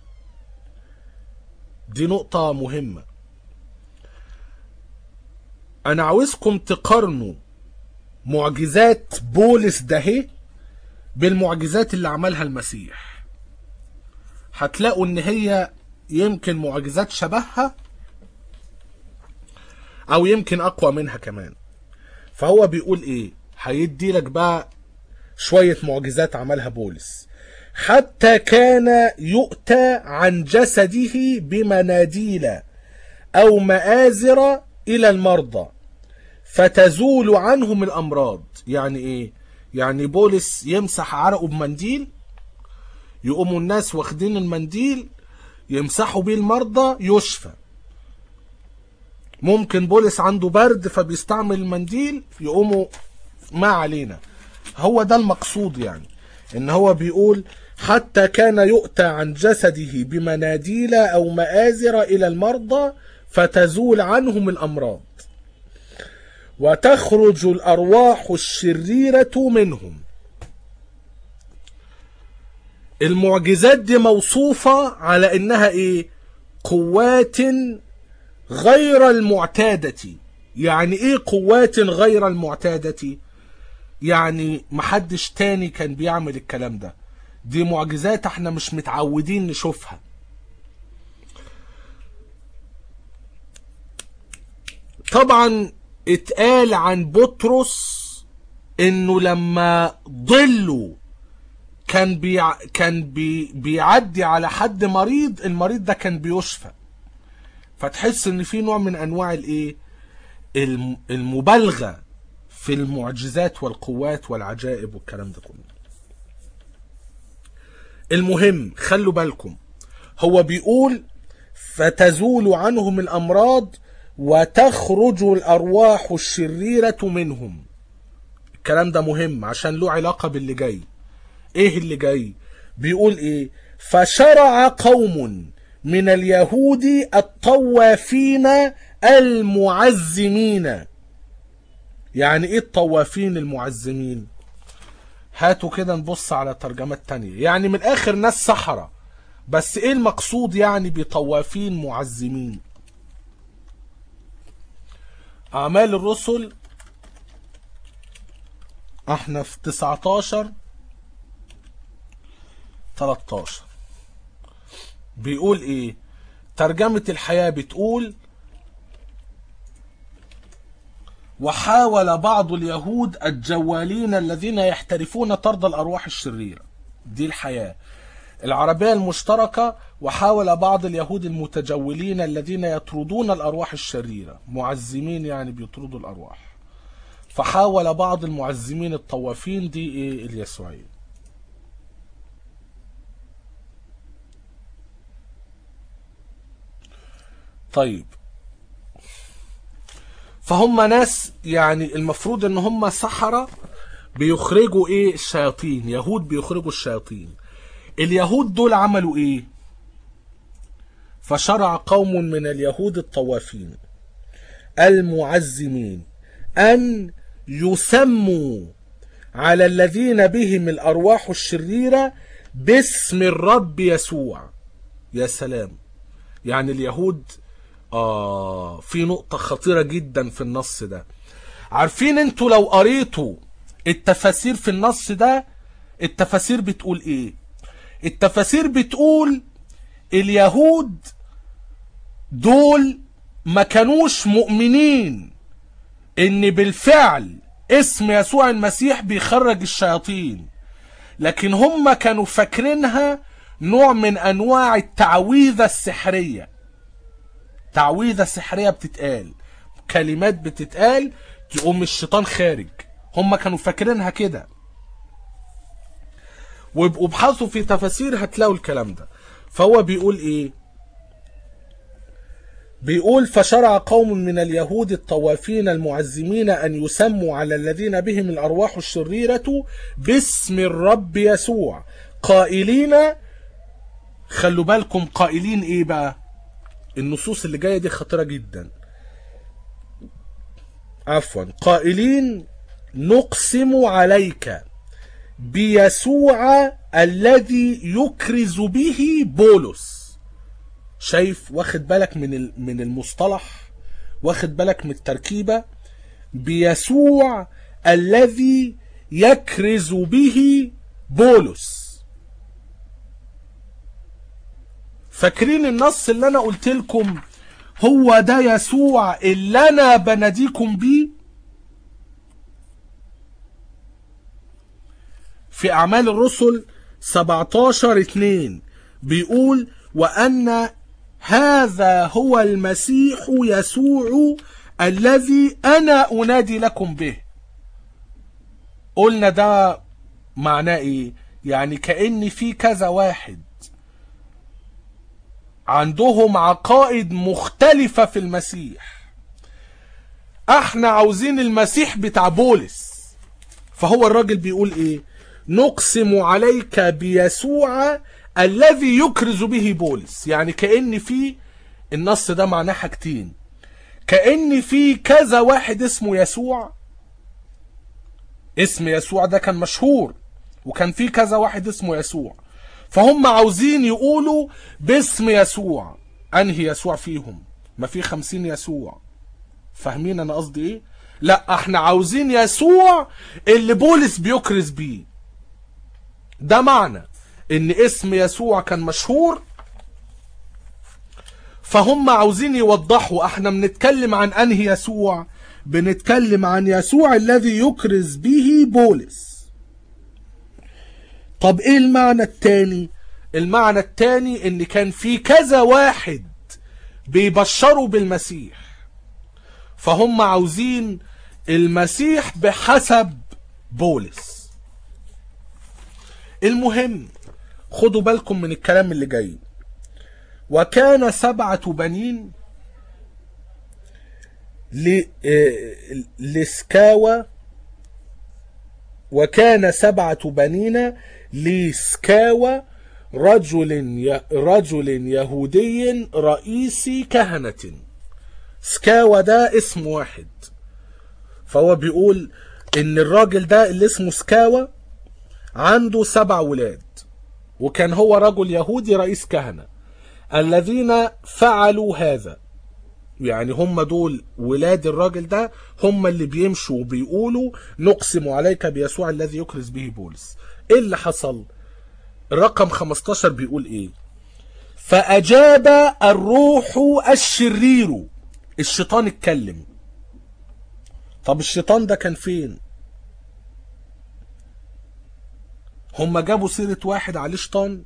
دي نقطة مهمة انا عاوزكم تقارنوا معجزات بولس ده بالمعجزات اللي عملها المسيح هتلاقوا ان هي يمكن معجزات شبهها او يمكن اقوى منها كمان فهو بيقول ايه هيدي لك بقى شوية معجزات عملها بولس حتى كان يؤتى عن جسده بمناديل او مآزر الى المرضى فتزول عنهم الامراض يعني ايه يعني بولس يمسح عرقه بمنديل يقوموا الناس واخدين المنديل يمسحوا بيه المرضى يشفى ممكن بولس عنده برد فبيستعمل المنديل يقوموا ما علينا هو ده المقصود يعني ان هو بيقول حتى كان يؤتى عن جسده بمناديل او مآزر الى المرضى فتزول عنهم الامراض وتخرج الارواح الشريرة منهم المعجزات دي موصوفة على انها ايه قوات غير المعتادة يعني ايه قوات غير المعتادة يعني محدش تاني كان بيعمل الكلام ده دي معجزات احنا مش متعودين نشوفها طبعا اتقال عن بطرس انه لما ضلوا كان بيع... كان بي... بيعدي على حد مريض المريض ده كان بيشفى فتحس ان في نوع من انواع الايه الم... المبالغه في المعجزات والقوات والعجائب والكلام ده كله المهم خلوا بالكم هو بيقول فتزول عنهم الامراض وتخرج الارواح الشريره منهم الكلام ده مهم عشان له علاقه باللي جاي ايه اللي جاي بيقول ايه فشرع قوم من اليهود الطوافين المعزمين يعني ايه الطوافين المعزمين هاتوا كده نبص على ترجمات تانية يعني من الاخر ناس سحرة بس ايه المقصود يعني بطوافين معزمين اعمال الرسل احنا في 19 13 بيقول ايه ترجمة الحياة بتقول وحاول بعض اليهود الجوالين الذين يحترفون طرد الأرواح الشريرة دي الحياة العربية المشتركة وحاول بعض اليهود المتجولين الذين يطردون الأرواح الشريرة معزمين يعني بيطردوا الأرواح فحاول بعض المعزمين الطوافين دي ايه اليسوعيين طيب فهم ناس يعني المفروض ان هم سحرة بيخرجوا ايه الشياطين يهود بيخرجوا الشياطين اليهود دول عملوا ايه فشرع قوم من اليهود الطوافين المعزمين ان يسموا على الذين بهم الارواح الشريرة باسم الرب يسوع يا سلام يعني اليهود آه في نقطة خطيرة جدا في النص ده عارفين انتوا لو قريتوا التفاسير في النص ده التفاسير بتقول ايه التفاسير بتقول اليهود دول ما كانوش مؤمنين ان بالفعل اسم يسوع المسيح بيخرج الشياطين لكن هم كانوا فاكرينها نوع من انواع التعويذة السحرية تعويذة سحرية بتتقال كلمات بتتقال تقوم الشيطان خارج هم كانوا فاكرينها كده وابحثوا في تفاسير هتلاقوا الكلام ده فهو بيقول ايه بيقول فشرع قوم من اليهود الطوافين المعزمين أن يسموا على الذين بهم الأرواح الشريرة باسم الرب يسوع قائلين خلوا بالكم قائلين ايه بقى النصوص اللي جايه دي خطيره جدا عفوا قائلين نقسم عليك بيسوع الذي يكرز به بولس شايف واخد بالك من من المصطلح واخد بالك من التركيبة بيسوع الذي يكرز به بولس فاكرين النص اللي انا قلت لكم هو ده يسوع اللي انا بناديكم بيه في اعمال الرسل 17 2 بيقول وان هذا هو المسيح يسوع الذي انا انادي لكم به قلنا ده معناه ايه يعني كأن في كذا واحد عندهم عقائد مختلفة في المسيح احنا عاوزين المسيح بتاع بولس فهو الراجل بيقول ايه نقسم عليك بيسوع الذي يكرز به بولس يعني كأن في النص ده معناه حاجتين كأن في كذا واحد اسمه يسوع اسم يسوع ده كان مشهور وكان في كذا واحد اسمه يسوع فهم عاوزين يقولوا باسم يسوع انهي يسوع فيهم ما في خمسين يسوع فاهمين انا قصدي ايه لا احنا عاوزين يسوع اللي بولس بيكرز بيه ده معنى ان اسم يسوع كان مشهور فهم عاوزين يوضحوا احنا بنتكلم عن انهي يسوع بنتكلم عن يسوع الذي يكرز به بولس طب ايه المعنى التاني المعنى التاني ان كان في كذا واحد بيبشروا بالمسيح فهم عاوزين المسيح بحسب بولس المهم خدوا بالكم من الكلام اللي جاي وكان سبعة بنين ل- آه، لسكاوى وكان سبعة بنين لسكاوى رجل ي... رجل يهودي رئيس كهنة سكاوى ده اسم واحد فهو بيقول ان الراجل ده اللي اسمه سكاوى عنده سبع ولاد وكان هو رجل يهودي رئيس كهنة الذين فعلوا هذا يعني هم دول ولاد الراجل ده هم اللي بيمشوا وبيقولوا نقسم عليك بيسوع الذي يكرز به بولس ايه اللي حصل الرقم 15 بيقول ايه فاجاب الروح الشرير الشيطان اتكلم طب الشيطان ده كان فين هم جابوا سيرة واحد عليه شيطان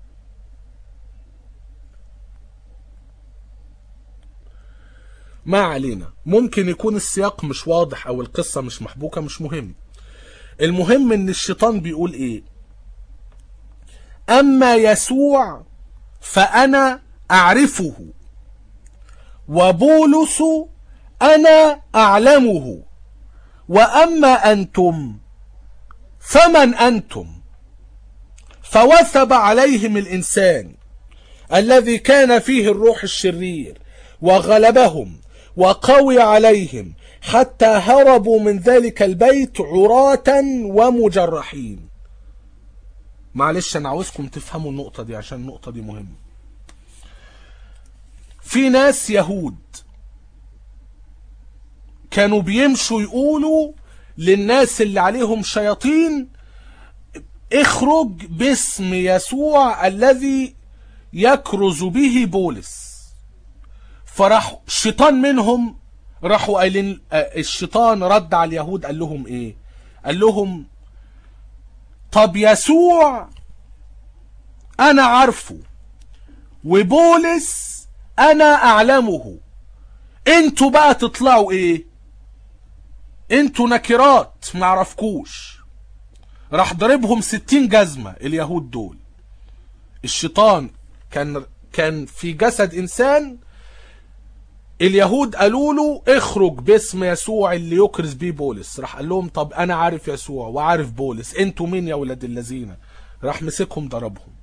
ما علينا ممكن يكون السياق مش واضح او القصة مش محبوكة مش مهم المهم ان الشيطان بيقول ايه اما يسوع فانا اعرفه وبولس انا اعلمه واما انتم فمن انتم فوثب عليهم الانسان الذي كان فيه الروح الشرير وغلبهم وقوي عليهم حتى هربوا من ذلك البيت عراة ومجرحين معلش انا عاوزكم تفهموا النقطة دي عشان النقطة دي مهمة في ناس يهود كانوا بيمشوا يقولوا للناس اللي عليهم شياطين اخرج باسم يسوع الذي يكرز به بولس فراح شيطان منهم راحوا قايلين آه، الشيطان رد على اليهود قال لهم ايه قال لهم طب يسوع انا عارفه وبولس انا اعلمه انتوا بقى تطلعوا ايه انتوا نكرات معرفكوش راح ضربهم ستين جزمة اليهود دول الشيطان كان كان في جسد انسان اليهود قالوا له اخرج باسم يسوع اللي يكرز بيه بولس راح قال لهم طب انا عارف يسوع وعارف بولس انتوا مين يا ولاد الذين راح مسكهم ضربهم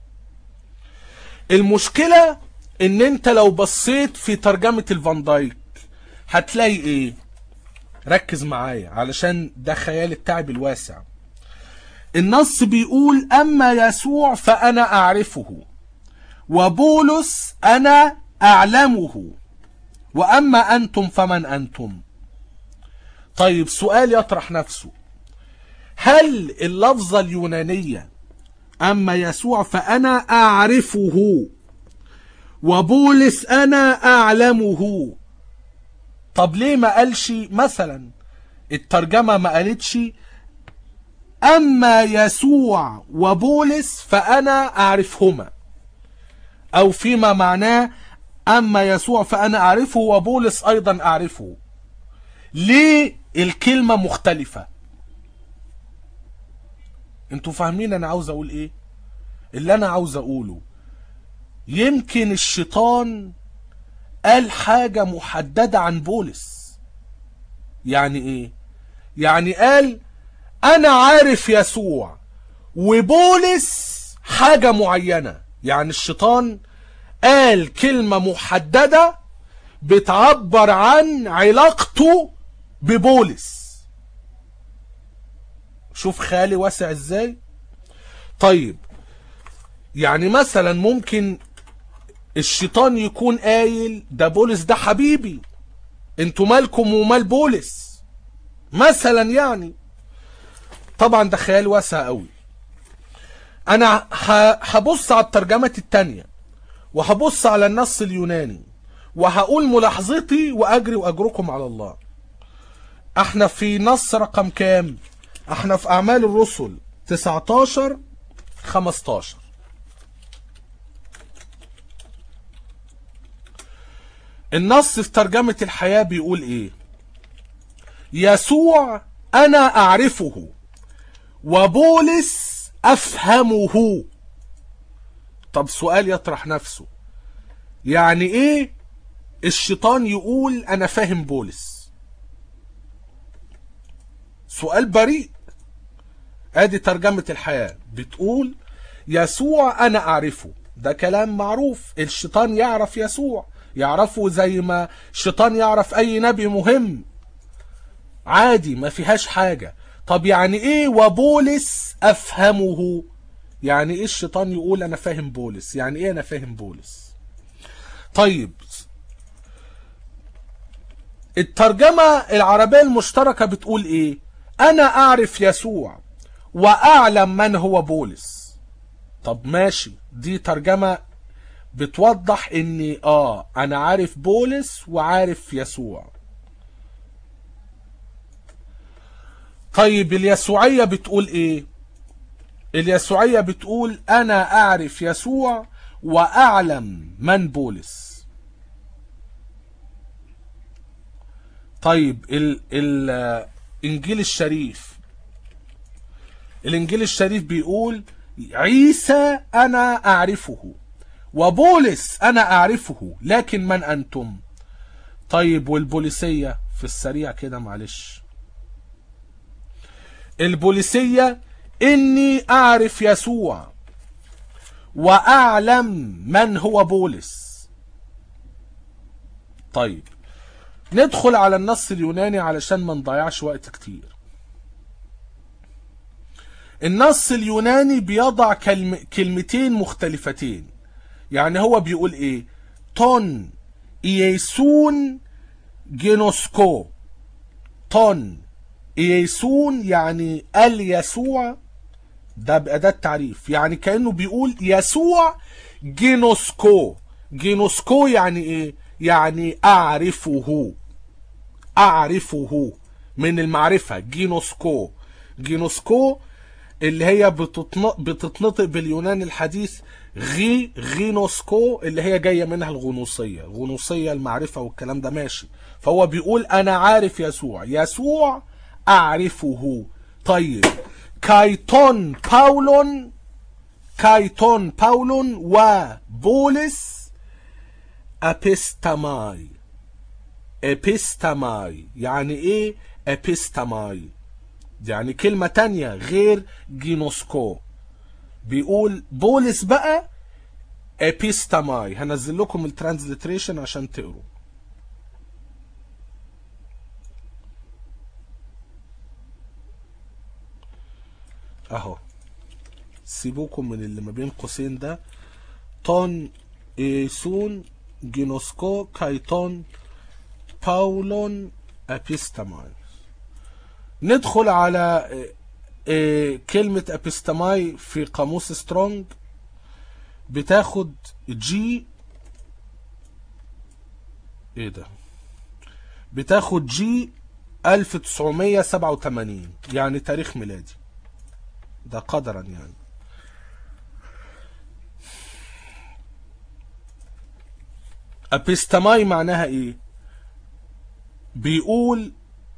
المشكلة ان انت لو بصيت في ترجمة الفان دايك هتلاقي ايه ركز معايا علشان ده خيال التعب الواسع النص بيقول اما يسوع فانا اعرفه وبولس انا اعلمه وأما أنتم فمن أنتم طيب سؤال يطرح نفسه هل اللفظة اليونانية أما يسوع فأنا أعرفه وبولس أنا أعلمه طب ليه ما قالش مثلا الترجمة ما قالتش أما يسوع وبولس فأنا أعرفهما أو فيما معناه أما يسوع فأنا أعرفه وبولس أيضا أعرفه ليه الكلمة مختلفة انتوا فاهمين أنا عاوز أقول إيه اللي أنا عاوز أقوله يمكن الشيطان قال حاجة محددة عن بولس يعني ايه يعني قال انا عارف يسوع وبولس حاجة معينة يعني الشيطان قال كلمة محددة بتعبر عن علاقته ببولس شوف خالي واسع ازاي طيب يعني مثلا ممكن الشيطان يكون قايل ده بولس ده حبيبي انتوا مالكم ومال بولس مثلا يعني طبعا ده خيال واسع قوي انا هبص على الترجمة التانية وهبص على النص اليوناني وهقول ملاحظتي واجري واجركم على الله احنا في نص رقم كام احنا في اعمال الرسل 19 15 النص في ترجمة الحياة بيقول ايه يسوع انا اعرفه وبولس افهمه طب سؤال يطرح نفسه يعني ايه الشيطان يقول انا فاهم بولس سؤال بريء ادي ترجمة الحياة بتقول يسوع انا اعرفه ده كلام معروف الشيطان يعرف يسوع يعرفه زي ما الشيطان يعرف اي نبي مهم عادي ما فيهاش حاجة طب يعني ايه وبولس افهمه يعني ايه الشيطان يقول انا فاهم بولس يعني ايه انا فاهم بولس طيب الترجمة العربية المشتركة بتقول ايه انا اعرف يسوع واعلم من هو بولس طب ماشي دي ترجمة بتوضح اني اه انا عارف بولس وعارف يسوع طيب اليسوعية بتقول ايه اليسوعية بتقول انا اعرف يسوع واعلم من بولس طيب ال الانجيل الشريف الانجيل الشريف بيقول عيسى انا اعرفه وبولس انا اعرفه لكن من انتم طيب والبوليسية في السريع كده معلش البوليسية اني اعرف يسوع واعلم من هو بولس طيب ندخل على النص اليوناني علشان ما نضيعش وقت كتير النص اليوناني بيضع كلم... كلمتين مختلفتين يعني هو بيقول ايه تون ايسون جينوسكو تون ايسون يعني اليسوع ده بأداة تعريف يعني كأنه بيقول يسوع جينوسكو جينوسكو يعني ايه يعني اعرفه اعرفه من المعرفة جينوسكو جينوسكو اللي هي بتتنطق باليونان الحديث غي غينوسكو اللي هي جاية منها الغنوصية الغنوصية المعرفة والكلام ده ماشي فهو بيقول أنا عارف يسوع يسوع أعرفه طيب كايتون باولون كايتون باولون وبولس أبيستماي أبيستماي يعني إيه أبيستماي يعني كلمة تانية غير جينوسكو بيقول بولس بقى ابيستماي هنزل لكم الترانزليتريشن عشان تقروا اهو سيبوكم من اللي ما بين قوسين ده تون ايسون جينوسكو كايتون باولون ابيستماي ندخل على إيه كلمة ابيستماي في قاموس سترونج بتاخد جي ايه ده بتاخد جي 1987 يعني تاريخ ميلادي ده قدرا يعني ابيستماي معناها ايه بيقول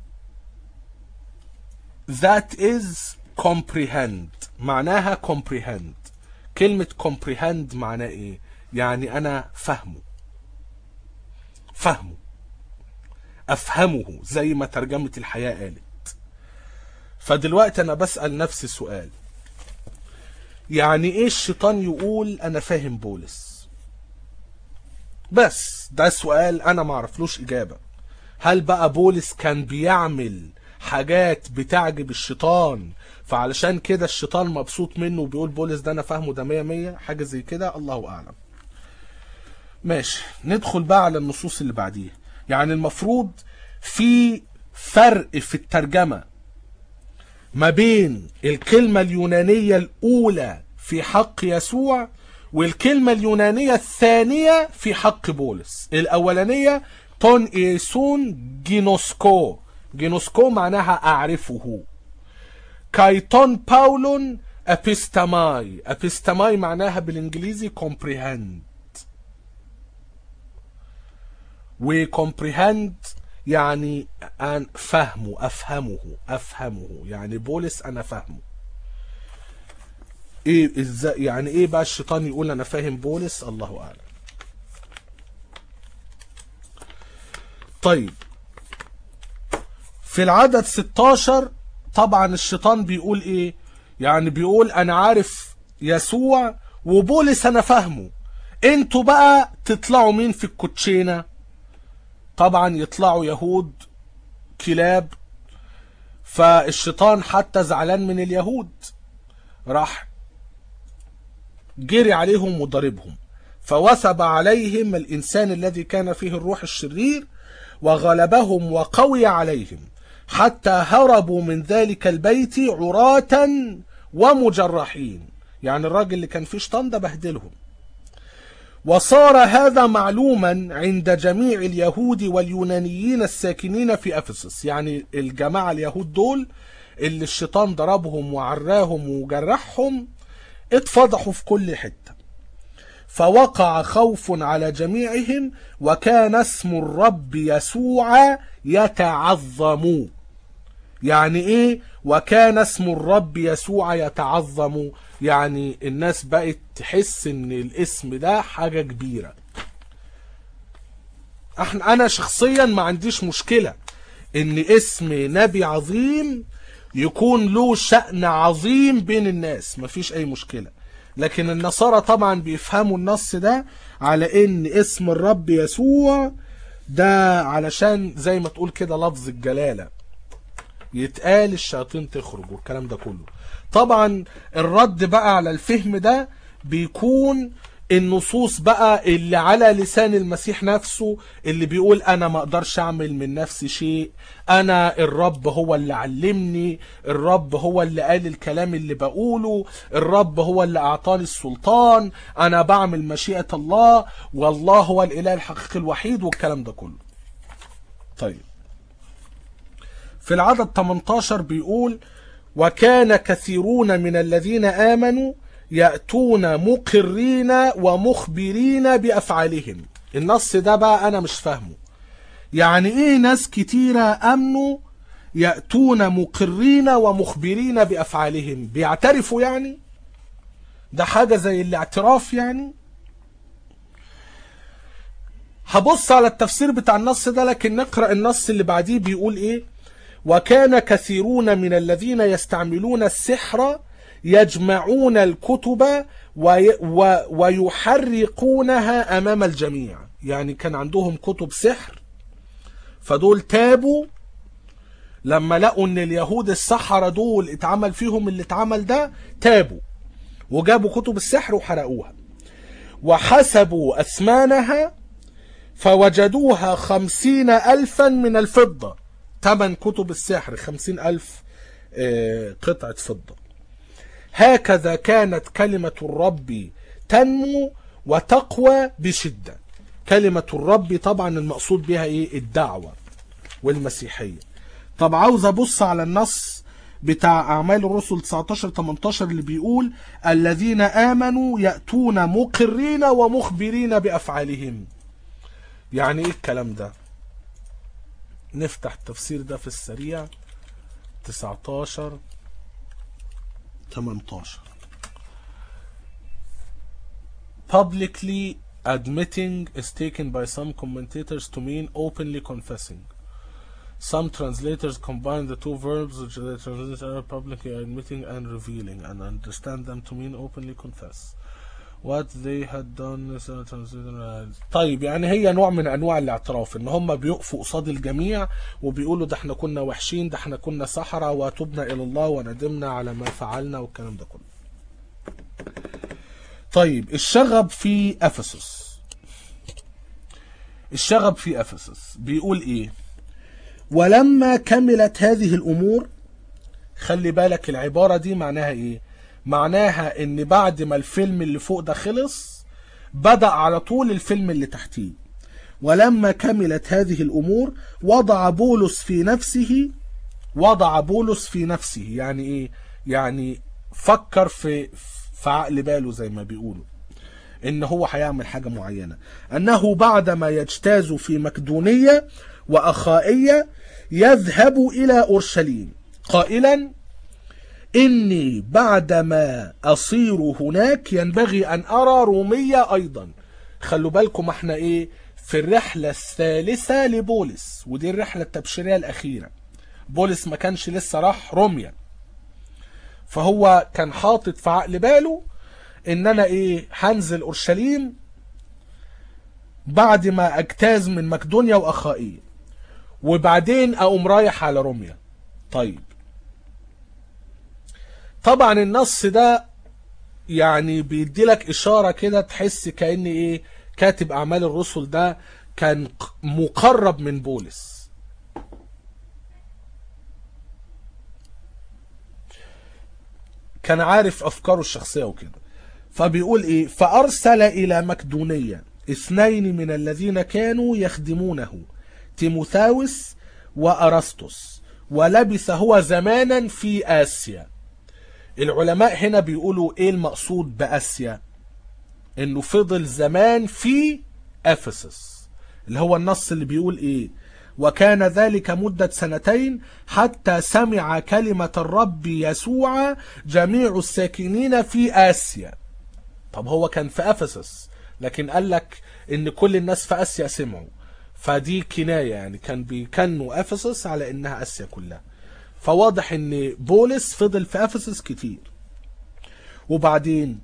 that is comprehend معناها comprehend كلمة comprehend معناه ايه يعني انا فهمه فهمه افهمه زي ما ترجمة الحياة قالت فدلوقتي انا بسأل نفسي سؤال يعني ايه الشيطان يقول انا فاهم بولس بس ده سؤال انا معرفلوش اجابة هل بقى بولس كان بيعمل حاجات بتعجب الشيطان فعلشان كده الشيطان مبسوط منه وبيقول بولس ده انا فاهمه ده مية مية حاجة زي كده الله اعلم ماشي ندخل بقى على النصوص اللي بعديها يعني المفروض في فرق في الترجمة ما بين الكلمة اليونانية الأولى في حق يسوع والكلمة اليونانية الثانية في حق بولس الأولانية تون إيسون جينوسكو جينوسكو معناها أعرفه كايتون باولون أبيستماي أبيستماي معناها بالإنجليزي comprehend وكومبريهند يعني أن فهمه أفهمه أفهمه يعني بولس أنا فهمه إيه إزاي يعني إيه بقى الشيطان يقول أنا فاهم بولس الله أعلم طيب في العدد 16 طبعا الشيطان بيقول إيه يعني بيقول أنا عارف يسوع وبولس أنا فاهمه انتوا بقى تطلعوا مين في الكوتشينه طبعا يطلعوا يهود كلاب فالشيطان حتى زعلان من اليهود راح جري عليهم وضربهم فوثب عليهم الإنسان الذي كان فيه الروح الشرير وغلبهم وقوي عليهم حتى هربوا من ذلك البيت عراة ومجرحين يعني الراجل اللي كان فيه شيطان ده بهدلهم وصار هذا معلوما عند جميع اليهود واليونانيين الساكنين في افسس يعني الجماعه اليهود دول اللي الشيطان ضربهم وعراهم وجرحهم اتفضحوا في كل حته فوقع خوف على جميعهم وكان اسم الرب يسوع يتعظم يعني ايه وكان اسم الرب يسوع يتعظم يعني الناس بقت تحس ان الاسم ده حاجة كبيرة احنا انا شخصيا ما عنديش مشكلة ان اسم نبي عظيم يكون له شأن عظيم بين الناس مفيش اي مشكلة لكن النصارى طبعا بيفهموا النص ده على ان اسم الرب يسوع ده علشان زي ما تقول كده لفظ الجلالة يتقال الشياطين تخرج والكلام ده كله طبعا الرد بقى على الفهم ده بيكون النصوص بقى اللي على لسان المسيح نفسه اللي بيقول انا ما اقدرش اعمل من نفسي شيء انا الرب هو اللي علمني الرب هو اللي قال الكلام اللي بقوله الرب هو اللي اعطاني السلطان انا بعمل مشيئة الله والله هو الاله الحقيقي الوحيد والكلام ده كله طيب في العدد 18 بيقول وكان كثيرون من الذين آمنوا يأتون مقرين ومخبرين بأفعالهم النص ده بقى أنا مش فاهمه يعني إيه ناس كتيرة أمنوا يأتون مقرين ومخبرين بأفعالهم بيعترفوا يعني ده حاجة زي الاعتراف يعني هبص على التفسير بتاع النص ده لكن نقرأ النص اللي بعديه بيقول إيه وكان كثيرون من الذين يستعملون السحر يجمعون الكتب وي و ويحرقونها امام الجميع يعني كان عندهم كتب سحر فدول تابوا لما لقوا ان اليهود السحرة دول اتعمل فيهم اللي اتعمل ده تابوا وجابوا كتب السحر وحرقوها وحسبوا اثمانها فوجدوها خمسين ألفا من الفضة ثمن كتب السحر خمسين ألف آه، قطعة فضة هكذا كانت كلمة الرب تنمو وتقوى بشدة كلمة الرب طبعا المقصود بها ايه الدعوة والمسيحية طب عاوز ابص على النص بتاع اعمال الرسل 19 18 اللي بيقول الذين امنوا ياتون مقرين ومخبرين بافعالهم يعني ايه الكلام ده نفتح التفسير ده في السريع 19 18 publicly admitting is taken by some commentators to mean openly confessing. Some translators combine the two verbs which they translate are publicly admitting and revealing and understand them to mean openly confess. What they had done is a translator طيب يعني هي نوع من انواع الاعتراف ان هم بيقفوا قصاد الجميع وبيقولوا ده احنا كنا وحشين ده احنا كنا سحرة وتبنا الى الله وندمنا على ما فعلنا والكلام ده كله. طيب الشغب في افسس الشغب في افسس بيقول ايه ولما كملت هذه الامور خلي بالك العبارة دي معناها ايه معناها ان بعد ما الفيلم اللي فوق ده خلص بدأ على طول الفيلم اللي تحتيه ولما كملت هذه الامور وضع بولس في نفسه وضع بولس في نفسه يعني ايه يعني فكر في في عقل باله زي ما بيقولوا ان هو هيعمل حاجة معينة انه بعدما يجتاز في مقدونية واخائية يذهب الى اورشليم قائلا اني بعدما اصير هناك ينبغي ان ارى رومية ايضا خلوا بالكم احنا ايه في الرحلة الثالثة لبولس ودي الرحلة التبشيرية الاخيرة بولس ما كانش لسه راح روميا فهو كان حاطط في عقل باله ان انا ايه هنزل اورشليم بعد ما اجتاز من مقدونيا واخائية وبعدين اقوم رايح على روميا طيب طبعا النص ده يعني بيدي لك اشاره كده تحس كان ايه كاتب اعمال الرسل ده كان مقرب من بولس كان عارف افكاره الشخصيه وكده فبيقول ايه فارسل الى مقدونيه اثنين من الذين كانوا يخدمونه تيموثاوس وارسطس ولبث هو زمانا في اسيا العلماء هنا بيقولوا ايه المقصود باسيا انه فضل زمان في افسس اللي هو النص اللي بيقول ايه وكان ذلك مدة سنتين حتى سمع كلمة الرب يسوع جميع الساكنين في آسيا طب هو كان في أفسس لكن قال لك ان كل الناس في آسيا سمعوا فدي كناية يعني كان بيكنوا أفسس على انها آسيا كلها فواضح ان بولس فضل في أفسس كتير وبعدين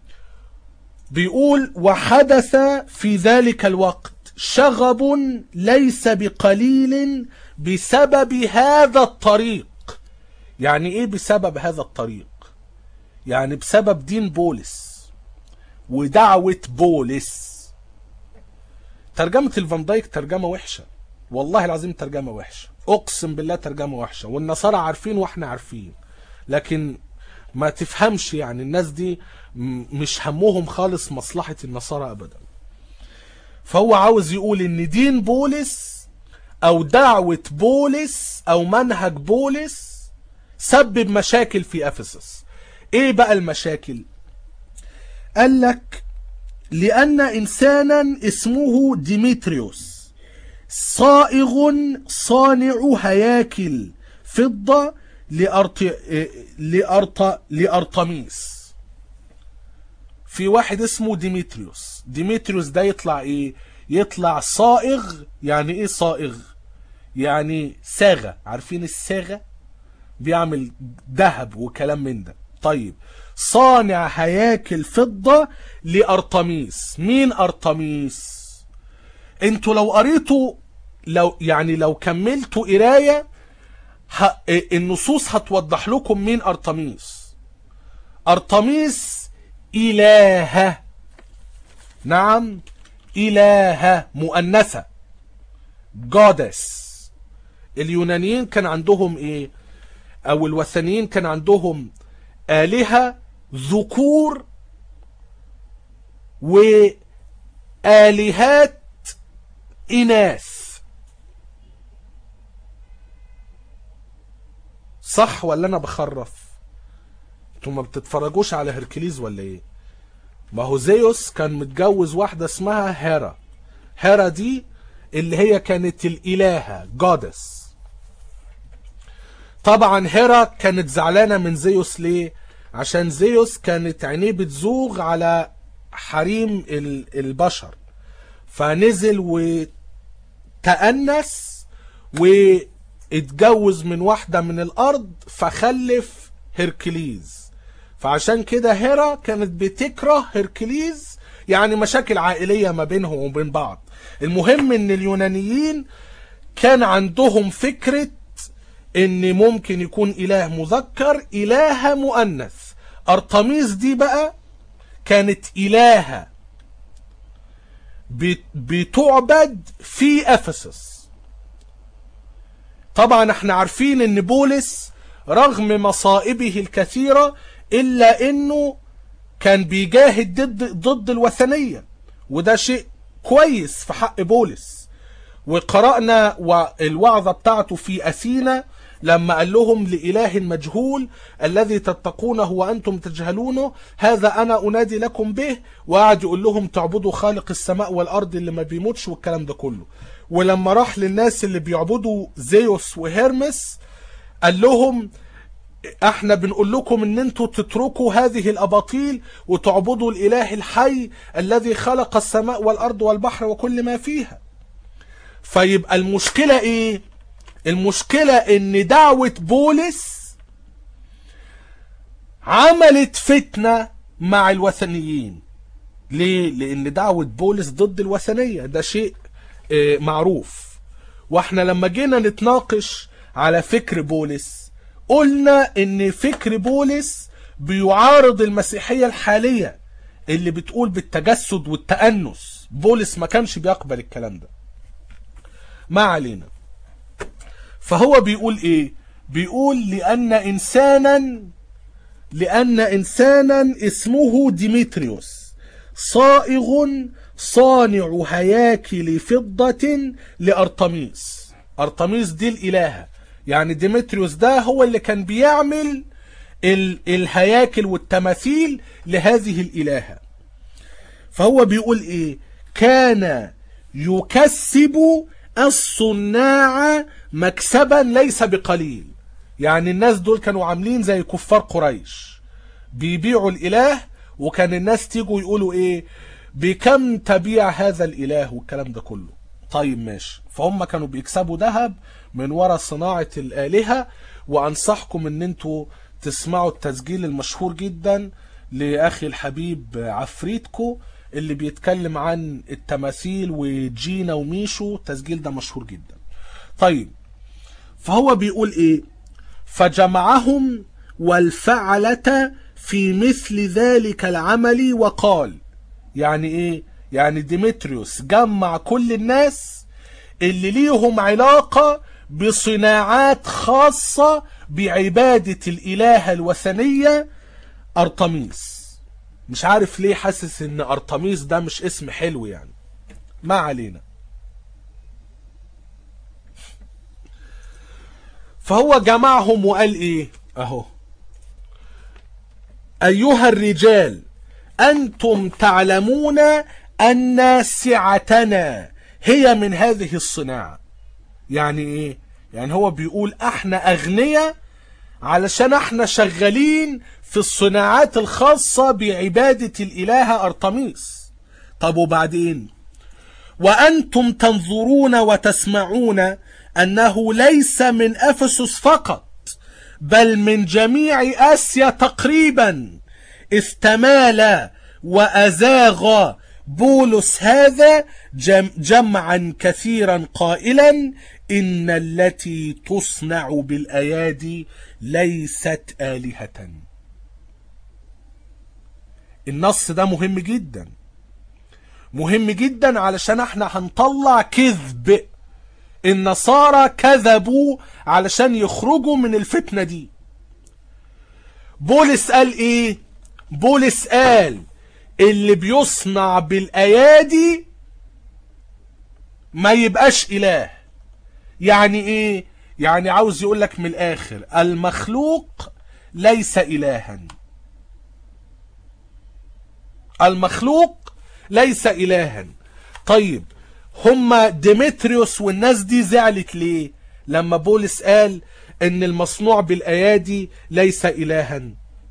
بيقول وحدث في ذلك الوقت شغب ليس بقليل بسبب هذا الطريق يعني ايه بسبب هذا الطريق يعني بسبب دين بولس ودعوة بولس ترجمة الفان دايك ترجمة وحشة والله العظيم ترجمة وحشة اقسم بالله ترجمة وحشة والنصارى عارفين واحنا عارفين لكن ما تفهمش يعني الناس دي مش همهم خالص مصلحة النصارى ابدا فهو عاوز يقول ان دين بولس او دعوة بولس او منهج بولس سبب مشاكل في افسس ايه بقى المشاكل قال لك لان انسانا اسمه ديمتريوس صائغ صانع هياكل فضة لأرط... لأرط... لأرطميس في واحد اسمه ديمتريوس ديمتريوس ده يطلع ايه يطلع صائغ يعني ايه صائغ يعني صاغة عارفين الصاغة بيعمل ذهب وكلام من ده طيب صانع هياكل فضة لأرطميس مين أرطميس انتوا لو قريتوا لو يعني لو كملتوا قراية ه... النصوص هتوضح لكم مين أرطميس أرطميس إلهة نعم إلهة مؤنثة goddess اليونانيين كان عندهم ايه او الوثنيين كان عندهم آلهة ذكور وآلهات إناث صح ولا انا بخرف انتوا ما بتتفرجوش على هركليز ولا ايه ما هو زيوس كان متجوز واحدة اسمها هيرا هيرا دي اللي هي كانت الإلهة جودس طبعا هيرا كانت زعلانة من زيوس ليه عشان زيوس كانت عينيه بتزوغ على حريم ال- البشر فنزل وتأنس واتجوز من واحدة من الأرض فخلف هركليز فعشان كده هيرا كانت بتكره هركليز يعني مشاكل عائلية ما بينهم وبين بعض المهم ان اليونانيين كان عندهم فكرة ان ممكن يكون اله مذكر اله مؤنث ارطميس دي بقى كانت الهة بت- بتعبد في افسس طبعا احنا عارفين ان بولس رغم مصائبه الكثيرة الا انه كان بيجاهد ضد ضد الوثنية وده شيء كويس في حق بولس وقرأنا و- الوعظة بتاعته في أثينا لما قال لهم لإله مجهول الذي تتقونه وأنتم تجهلونه هذا أنا أنادي لكم به وقعد يقول لهم تعبدوا خالق السماء والأرض اللي ما بيموتش والكلام ده كله ولما راح للناس اللي بيعبدوا زيوس وهيرمس قال لهم احنا بنقول لكم ان انتوا تتركوا هذه الاباطيل وتعبدوا الاله الحي الذي خلق السماء والارض والبحر وكل ما فيها فيبقى المشكلة ايه المشكلة ان دعوة بولس عملت فتنة مع الوثنيين ليه لان دعوة بولس ضد الوثنية ده شيء اه معروف واحنا لما جينا نتناقش على فكر بولس قلنا ان فكر بولس بيعارض المسيحية الحالية اللي بتقول بالتجسد والتأنس بولس ما كانش بيقبل الكلام ده ما علينا فهو بيقول ايه بيقول لان انسانا لان انسانا اسمه ديمتريوس صائغ صانع هياكل فضة لأرطميس أرطميس دي الإلهة يعني ديمتريوس ده هو اللي كان بيعمل ال الهياكل والتماثيل لهذه الإلهة فهو بيقول ايه كان يكسب الصناع مكسبا ليس بقليل يعني الناس دول كانوا عاملين زي كفار قريش بيبيعوا الاله وكان الناس تيجوا يقولوا ايه بكم تبيع هذا الاله والكلام ده كله طيب ماشي فهم كانوا بيكسبوا ذهب من وراء صناعة الآلهة وأنصحكم ان انتوا تسمعوا التسجيل المشهور جدا لأخي الحبيب عفريتكو اللي بيتكلم عن التماثيل وجينا وميشو التسجيل ده مشهور جدا طيب فهو بيقول ايه فجمعهم والفعلة في مثل ذلك العمل وقال يعني ايه يعني ديمتريوس جمع كل الناس اللي ليهم علاقة بصناعات خاصة بعبادة الإلهة الوثنية أرطميس مش عارف ليه حاسس ان أرطميس ده مش اسم حلو يعني ما علينا فهو جمعهم وقال ايه اهو ايها الرجال انتم تعلمون ان سعتنا هي من هذه الصناعة يعني ايه يعني هو بيقول احنا اغنياء علشان احنا شغالين في الصناعات الخاصة بعبادة الالهة ارطميس طب وبعدين وانتم تنظرون وتسمعون انه ليس من افسس فقط بل من جميع اسيا تقريبا استمال وازاغ بولس هذا جم جمعا كثيرا قائلا ان التي تصنع بالايادي ليست الهه النص ده مهم جدا مهم جدا علشان احنا هنطلع كذب النصارى كذبوا علشان يخرجوا من الفتنة دي بولس قال ايه بولس قال اللي بيصنع بالايادي ما يبقاش اله يعني ايه يعني عاوز يقول لك من الاخر المخلوق ليس الها المخلوق ليس الها طيب هما ديمتريوس والناس دي زعلت ليه لما بولس قال ان المصنوع بالايادي ليس الها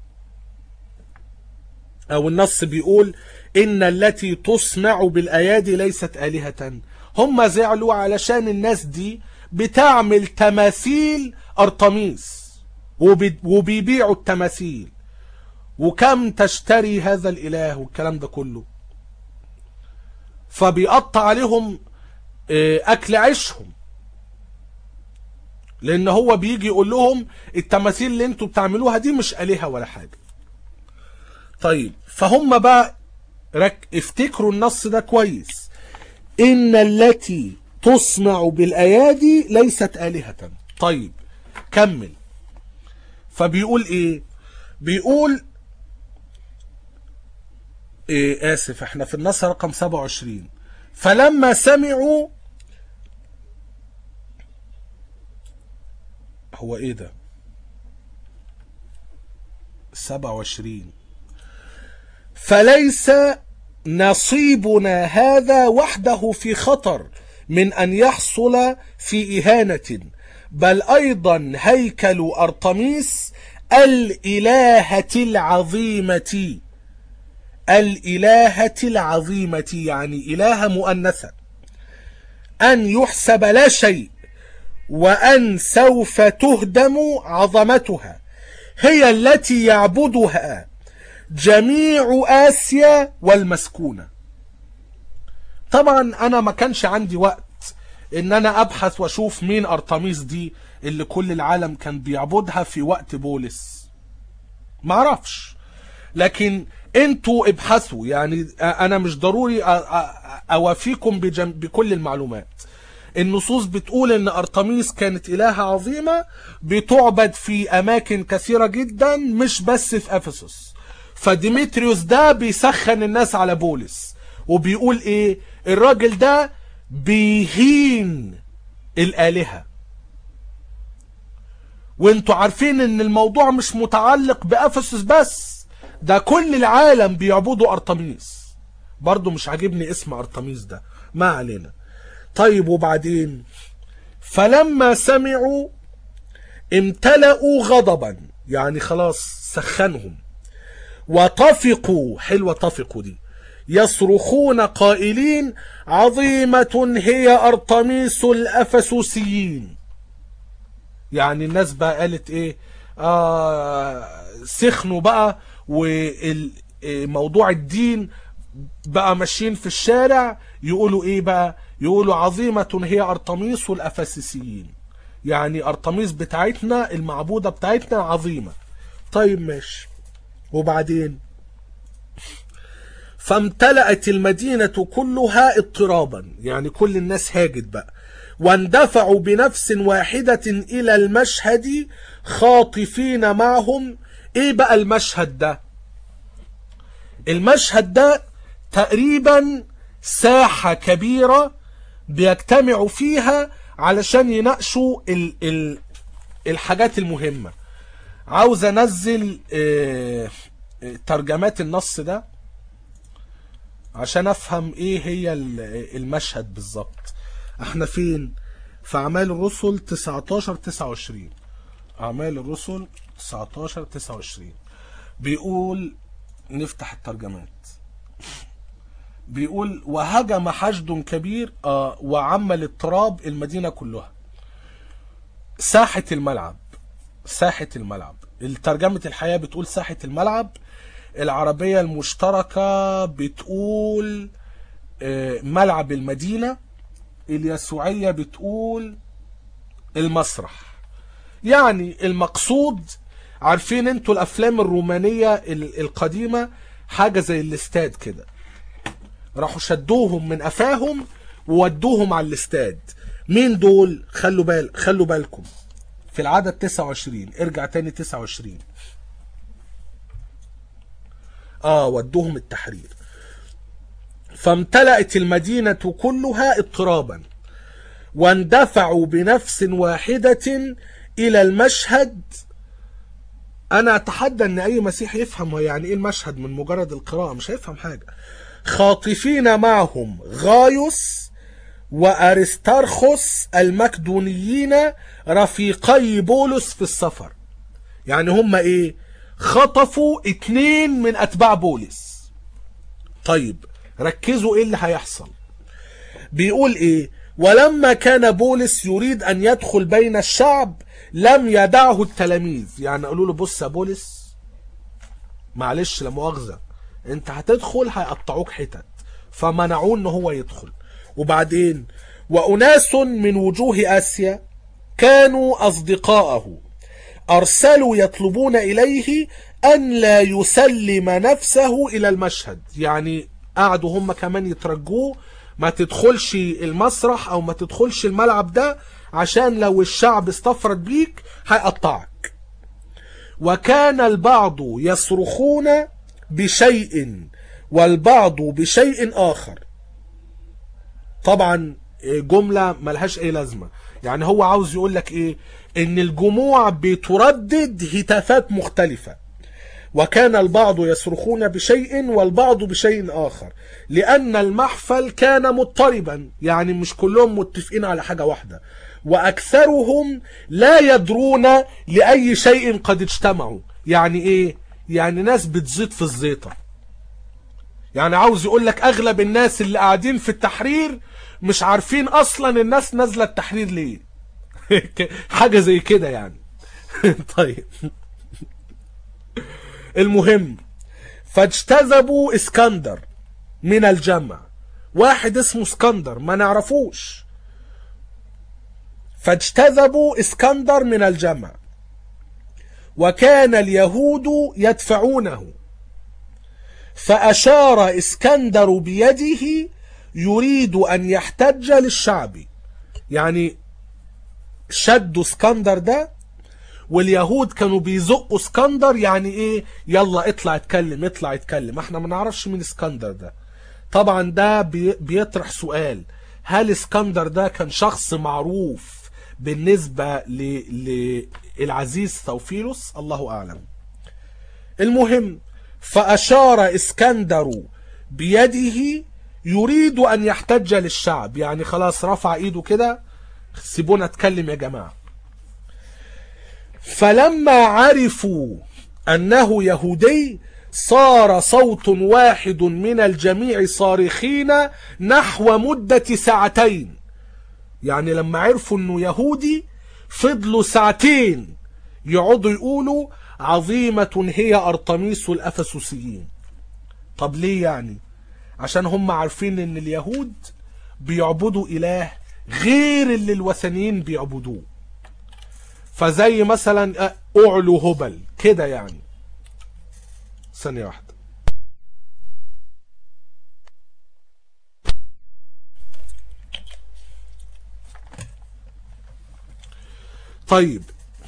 او النص بيقول ان التي تصنع بالايادي ليست الهه هم زعلوا علشان الناس دي بتعمل تماثيل ارطميس وبي- وبيبيعوا التماثيل وكم تشتري هذا الاله والكلام ده كله فبيقطع عليهم آه، اكل عيشهم لان هو بيجي يقول لهم التماثيل اللي انتوا بتعملوها دي مش الهه ولا حاجه طيب فهم بقى رك... افتكروا النص ده كويس ان التي تصنع بالايادي ليست الهه طيب كمل فبيقول ايه بيقول إيه آسف احنا في النص رقم 27 فلما سمعوا هو ايه ده 27 فليس نصيبنا هذا وحده في خطر من ان يحصل في اهانه بل ايضا هيكل ارطميس الالهه العظيمه الالهه العظيمه يعني الهه مؤنثه ان يحسب لا شيء وان سوف تهدم عظمتها هي التي يعبدها جميع آسيا والمسكونة طبعا أنا ما كانش عندي وقت إن أنا أبحث وأشوف مين أرطميس دي اللي كل العالم كان بيعبدها في وقت بولس معرفش لكن انتوا ابحثوا يعني انا مش ضروري أ- أ- اوافيكم بجم... بكل المعلومات النصوص بتقول ان ارطميس كانت الهة عظيمة بتعبد في اماكن كثيرة جدا مش بس في افسس فديمتريوس ده بيسخن الناس على بولس وبيقول ايه الراجل ده بيهين الالهة وانتوا عارفين ان الموضوع مش متعلق بافسس بس ده كل العالم بيعبدوا ارطميس برضو مش عاجبني اسم ارطميس ده ما علينا طيب وبعدين فلما سمعوا امتلأوا غضبا يعني خلاص سخنهم وطفقوا حلوة طفقوا دي يصرخون قائلين عظيمة هي أرطميس الأفسوسيين يعني الناس بقى قالت ايه آه سخنوا بقى وموضوع الدين بقى ماشيين في الشارع يقولوا ايه بقى يقولوا عظيمة هي أرطميس الأفسسيين يعني أرطميس بتاعتنا المعبودة بتاعتنا عظيمة طيب ماشي وبعدين فامتلأت المدينة كلها اضطرابا يعني كل الناس هاجت بقى واندفعوا بنفس واحدة إلى المشهد خاطفين معهم إيه بقى المشهد ده المشهد ده تقريبا ساحة كبيرة بيجتمعوا فيها علشان يناقشوا ال ال الحاجات المهمة عاوز انزل اه ترجمات النص ده عشان افهم ايه هي المشهد بالظبط احنا فين في اعمال الرسل 19 29 اعمال الرسل 19 29 بيقول نفتح الترجمات بيقول وهجم حشد كبير آه وعم الاضطراب المدينة كلها ساحة الملعب ساحة الملعب الترجمة الحياة بتقول ساحة الملعب العربية المشتركة بتقول آه ملعب المدينة اليسوعية بتقول المسرح يعني المقصود عارفين انتوا الافلام الرومانية القديمة حاجة زي الاستاد كده راحوا شدوهم من قفاهم وودوهم على الاستاد مين دول خلوا بال خلوا بالكم في العدد 29 ارجع تاني 29 اه ودوهم التحرير فامتلأت المدينة كلها اضطرابا واندفعوا بنفس واحدة إلى المشهد أنا أتحدى أن أي مسيح يفهم هو يعني إيه المشهد من مجرد القراءة مش هيفهم حاجة خاطفين معهم غايوس وأرسترخس المكدونيين رفيقي بولس في السفر يعني هم إيه خطفوا اتنين من أتباع بولس طيب ركزوا إيه اللي هيحصل بيقول إيه ولما كان بولس يريد أن يدخل بين الشعب لم يدعه التلاميذ يعني قالوا له بص يا بولس معلش لا مؤاخذة انت هتدخل هيقطعوك حتت فمنعوه ان هو يدخل وبعدين وأناس من وجوه آسيا كانوا أصدقاءه أرسلوا يطلبون إليه أن لا يسلم نفسه إلى المشهد يعني قعدوا هم كمان يترجوه ما تدخلش المسرح أو ما تدخلش الملعب ده عشان لو الشعب استفرد بيك هيقطعك وكان البعض يصرخون بشيء والبعض بشيء آخر طبعا جملة ملهاش اي لازمة يعني هو عاوز يقول لك ايه ان الجموع بتردد هتافات مختلفة وكان البعض يصرخون بشيء والبعض بشيء آخر لأن المحفل كان مضطربا يعني مش كلهم متفقين على حاجة واحدة وأكثرهم لا يدرون لأي شيء قد اجتمعوا يعني إيه؟ يعني ناس بتزيط في الزيطة يعني عاوز يقول لك أغلب الناس اللي قاعدين في التحرير مش عارفين أصلا الناس نازلة التحرير ليه حاجة زي كده يعني طيب المهم فاجتذبوا اسكندر من الجمع واحد اسمه اسكندر ما نعرفوش فاجتذبوا اسكندر من الجمع وكان اليهود يدفعونه فأشار اسكندر بيده يريد أن يحتج للشعب يعني شدوا اسكندر ده واليهود كانوا بيزقوا اسكندر يعني ايه يلا اطلع اتكلم اطلع اتكلم احنا ما نعرفش مين اسكندر ده طبعا ده بي بيطرح سؤال هل اسكندر ده كان شخص معروف بالنسبة للعزيز ثوفيلوس الله اعلم المهم فاشار اسكندر بيده يريد ان يحتج للشعب يعني خلاص رفع ايده كده سيبونا اتكلم يا جماعه فلما عرفوا أنه يهودي صار صوت واحد من الجميع صارخين نحو مدة ساعتين يعني لما عرفوا أنه يهودي فضلوا ساعتين يقعدوا يقولوا عظيمة هي أرطميس الأفسوسيين طب ليه يعني عشان هم عارفين ان اليهود بيعبدوا إله غير اللي الوثنيين بيعبدوه فزي مثلا اعلو هبل كده يعني ثانية واحدة طيب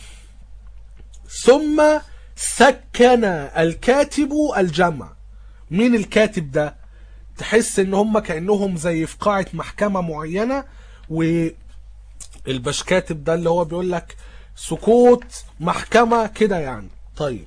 ثم سكن الكاتب الجمع مين الكاتب ده تحس ان هم كأنهم زي في قاعة محكمة معينة والبشكاتب ده اللي هو بيقول لك سكوت محكمة كده يعني طيب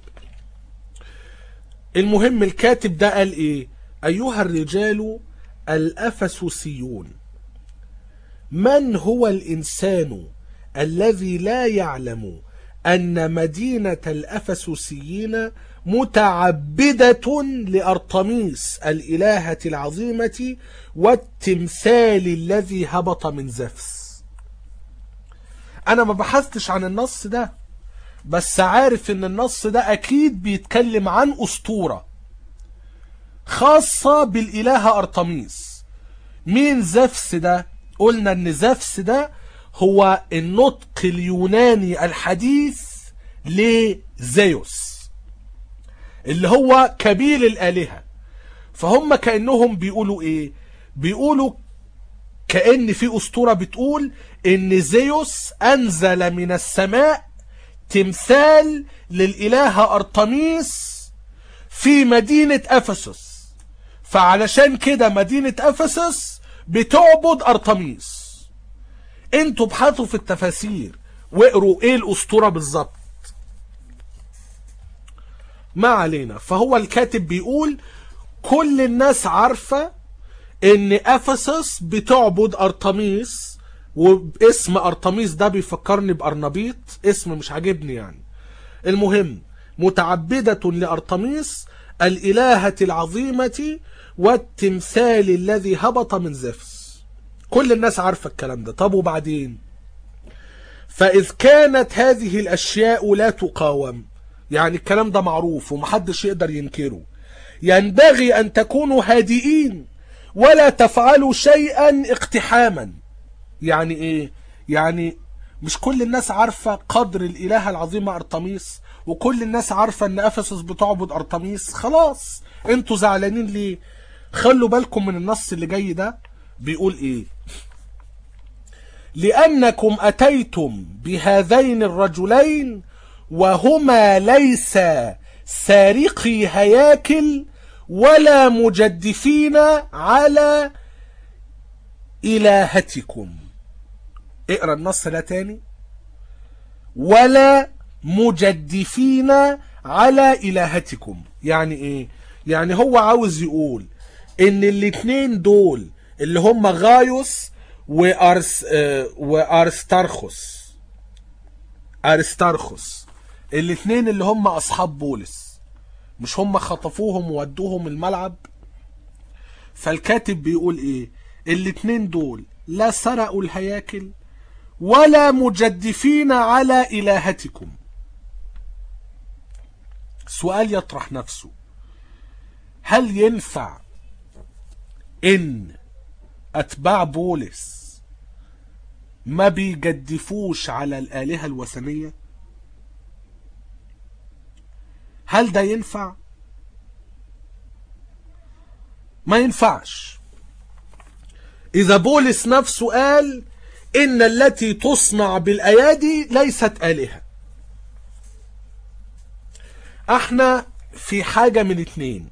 المهم الكاتب ده قال ايه ايها الرجال الافسوسيون من هو الانسان الذي لا يعلم ان مدينة الافسوسيين متعبدة لأرطميس الإلهة العظيمة والتمثال الذي هبط من زفس انا ما بحثتش عن النص ده بس عارف ان النص ده اكيد بيتكلم عن اسطورة خاصة بالالهة ارطميس مين زفس ده قلنا ان زفس ده هو النطق اليوناني الحديث لزيوس اللي هو كبير الالهة فهم كأنهم بيقولوا ايه بيقولوا كأن في أسطورة بتقول إن زيوس أنزل من السماء تمثال للإلهة أرطميس في مدينة أفسس فعلشان كده مدينة أفسس بتعبد أرطميس انتوا ابحثوا في التفاسير واقروا ايه الأسطورة بالظبط ما علينا فهو الكاتب بيقول كل الناس عارفة ان افسس بتعبد ارطميس واسم ارطميس ده بيفكرني بارنبيط اسم مش عاجبني يعني المهم متعبدة لارطميس الالهة العظيمة والتمثال الذي هبط من زفس كل الناس عارفة الكلام ده طب وبعدين فإذ كانت هذه الأشياء لا تقاوم يعني الكلام ده معروف ومحدش يقدر ينكره ينبغي أن تكونوا هادئين ولا تفعلوا شيئا اقتحاما يعني ايه يعني مش كل الناس عارفة قدر الإلهة العظيمة أرطميس وكل الناس عارفة ان أفسس بتعبد أرطميس خلاص انتوا زعلانين ليه خلوا بالكم من النص اللي جاي ده بيقول ايه لأنكم أتيتم بهذين الرجلين وهما ليس سارقي هياكل ولا مجدفين على إلهتكم اقرا النص ده تاني ولا مجدفين على إلهتكم يعني ايه يعني هو عاوز يقول ان الاتنين دول اللي هم غايوس وأرس آه وأرستارخوس أرستارخوس الاتنين اللي هم أصحاب بولس مش هم خطفوهم وودوهم الملعب فالكاتب بيقول ايه الاتنين دول لا سرقوا الهياكل ولا مجدفين على إلهتكم سؤال يطرح نفسه هل ينفع ان اتباع بولس ما بيجدفوش على الآلهة الوثنية هل ده ينفع ما ينفعش إذا بولس نفسه قال إن التي تصنع بالأيادي ليست آلهة احنا في حاجة من اتنين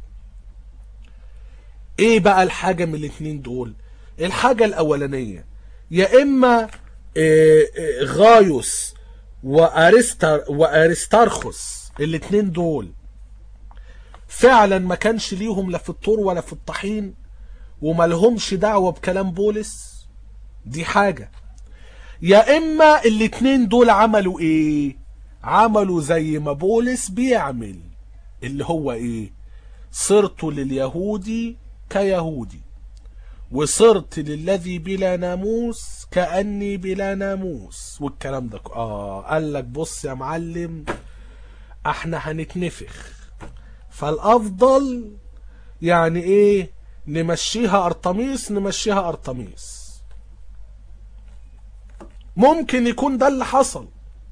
ايه بقى الحاجة من الاتنين دول الحاجة الأولانية يا إما إيه إيه غايوس وأرستر وأرستارخوس الاتنين دول فعلا ما كانش ليهم لا في الطور ولا في الطحين وما لهمش دعوة بكلام بولس دي حاجة يا إما الاتنين دول عملوا إيه عملوا زي ما بولس بيعمل اللي هو إيه صرت لليهودي كيهودي وصرت للذي بلا ناموس كأني بلا ناموس والكلام ده اه قال لك بص يا معلم احنا هنتنفخ فالافضل يعني ايه نمشيها ارطميس نمشيها ارطميس ممكن يكون ده اللي حصل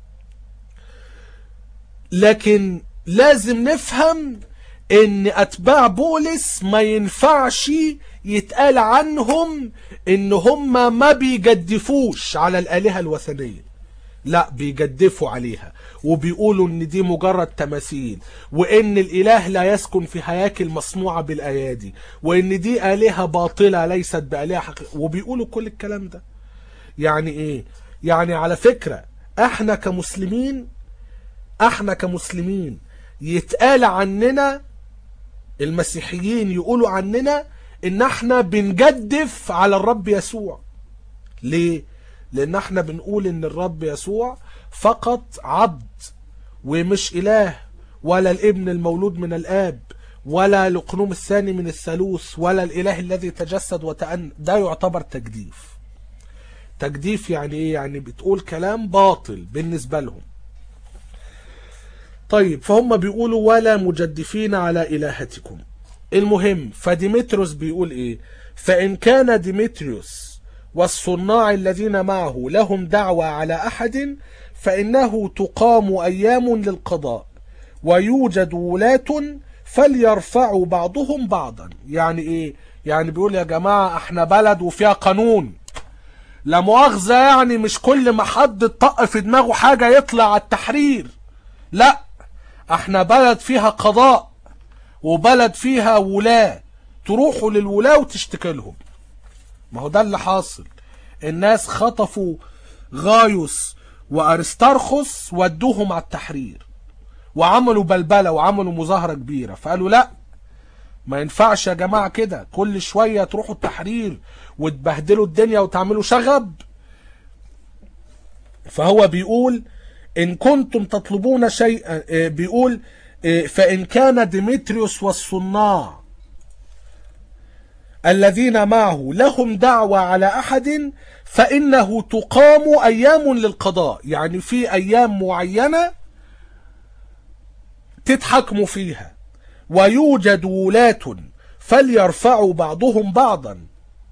لكن لازم نفهم ان اتباع بولس ما ينفعش يتقال عنهم ان هم ما بيجدفوش على الالهة الوثنية لا بيجدفوا عليها وبيقولوا ان دي مجرد تماثيل وان الاله لا يسكن في هياكل مصنوعة بالايادي وان دي الهة باطلة ليست بالهة حقيقية وبيقولوا كل الكلام ده يعني ايه يعني على فكرة احنا كمسلمين احنا كمسلمين يتقال عننا المسيحيين يقولوا عننا ان احنا بنجدف على الرب يسوع ليه لان احنا بنقول ان الرب يسوع فقط عبد ومش اله ولا الابن المولود من الاب ولا لقنوم الثاني من الثالوث ولا الاله الذي تجسد وتأن ده يعتبر تجديف تجديف يعني ايه يعني بتقول كلام باطل بالنسبة لهم طيب فهم بيقولوا ولا مجدفين على إلهتكم المهم فديمتريوس بيقول ايه فإن كان ديمتريوس والصناع الذين معه لهم دعوة على أحد فإنه تقام أيام للقضاء ويوجد ولاة فليرفعوا بعضهم بعضا يعني ايه يعني بيقول يا جماعة احنا بلد وفيها قانون لا مؤاخذة يعني مش كل ما حد طق في دماغه حاجة يطلع على التحرير لا احنا بلد فيها قضاء وبلد فيها ولاة تروحوا للولاة وتشتكي لهم ما هو ده اللي حاصل الناس خطفوا غايوس وارسترخس ودوهم على التحرير وعملوا بلبلة وعملوا مظاهرة كبيرة فقالوا لا ما ينفعش يا جماعة كده كل شوية تروحوا التحرير وتبهدلوا الدنيا وتعملوا شغب فهو بيقول إن كنتم تطلبون شيئا آه، بيقول آه، فإن كان ديمتريوس والصناع الذين معه لهم دعوة على أحد فإنه تقام أيام للقضاء يعني في أيام معينة تتحكموا فيها ويوجد ولاة فليرفعوا بعضهم بعضا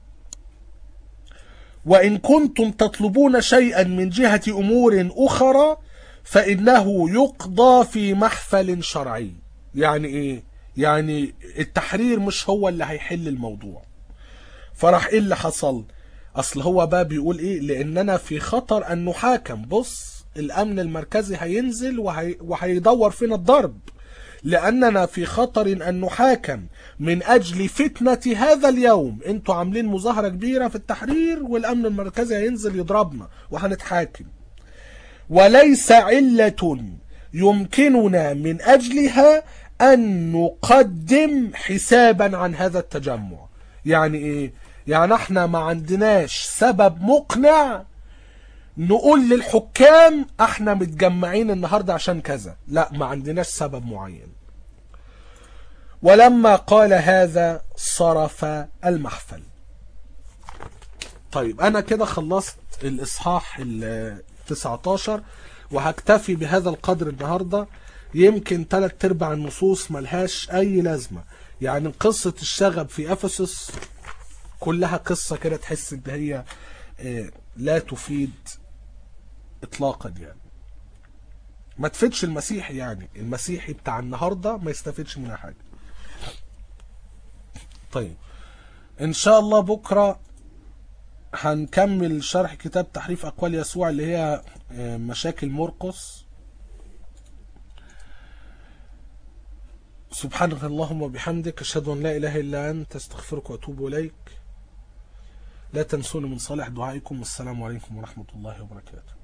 وإن كنتم تطلبون شيئا من جهة أمور أخرى فإنه يقضى في محفل شرعي يعني إيه؟ يعني التحرير مش هو اللي هيحل الموضوع فراح إيه اللي حصل أصل هو بقى بيقول إيه لأننا في خطر أن نحاكم بص الأمن المركزي هينزل وهي وهيدور فينا الضرب لأننا في خطر أن نحاكم من أجل فتنة هذا اليوم انتوا عاملين مظاهرة كبيرة في التحرير والأمن المركزي هينزل يضربنا وهنتحاكم وليس علة يمكننا من أجلها أن نقدم حسابا عن هذا التجمع يعني إيه؟ يعني احنا ما عندناش سبب مقنع نقول للحكام احنا متجمعين النهاردة عشان كذا لا ما عندناش سبب معين ولما قال هذا صرف المحفل طيب انا كده خلصت الاصحاح ال 19 وهكتفي بهذا القدر النهاردة يمكن ثلاث ارباع النصوص ملهاش اي لازمة يعني قصة الشغب في افسس كلها قصة كده تحس ان هي آه، لا تفيد اطلاقا يعني ما تفيدش المسيحي يعني المسيحي بتاع النهاردة ما يستفيدش منها حاجة طيب ان شاء الله بكرة هنكمل شرح كتاب تحريف اقوال يسوع اللي هي آه، مشاكل مرقس سبحانك اللهم وبحمدك اشهد ان لا اله الا انت استغفرك واتوب اليك لا تنسوني من صالح دعائكم والسلام عليكم ورحمة الله وبركاته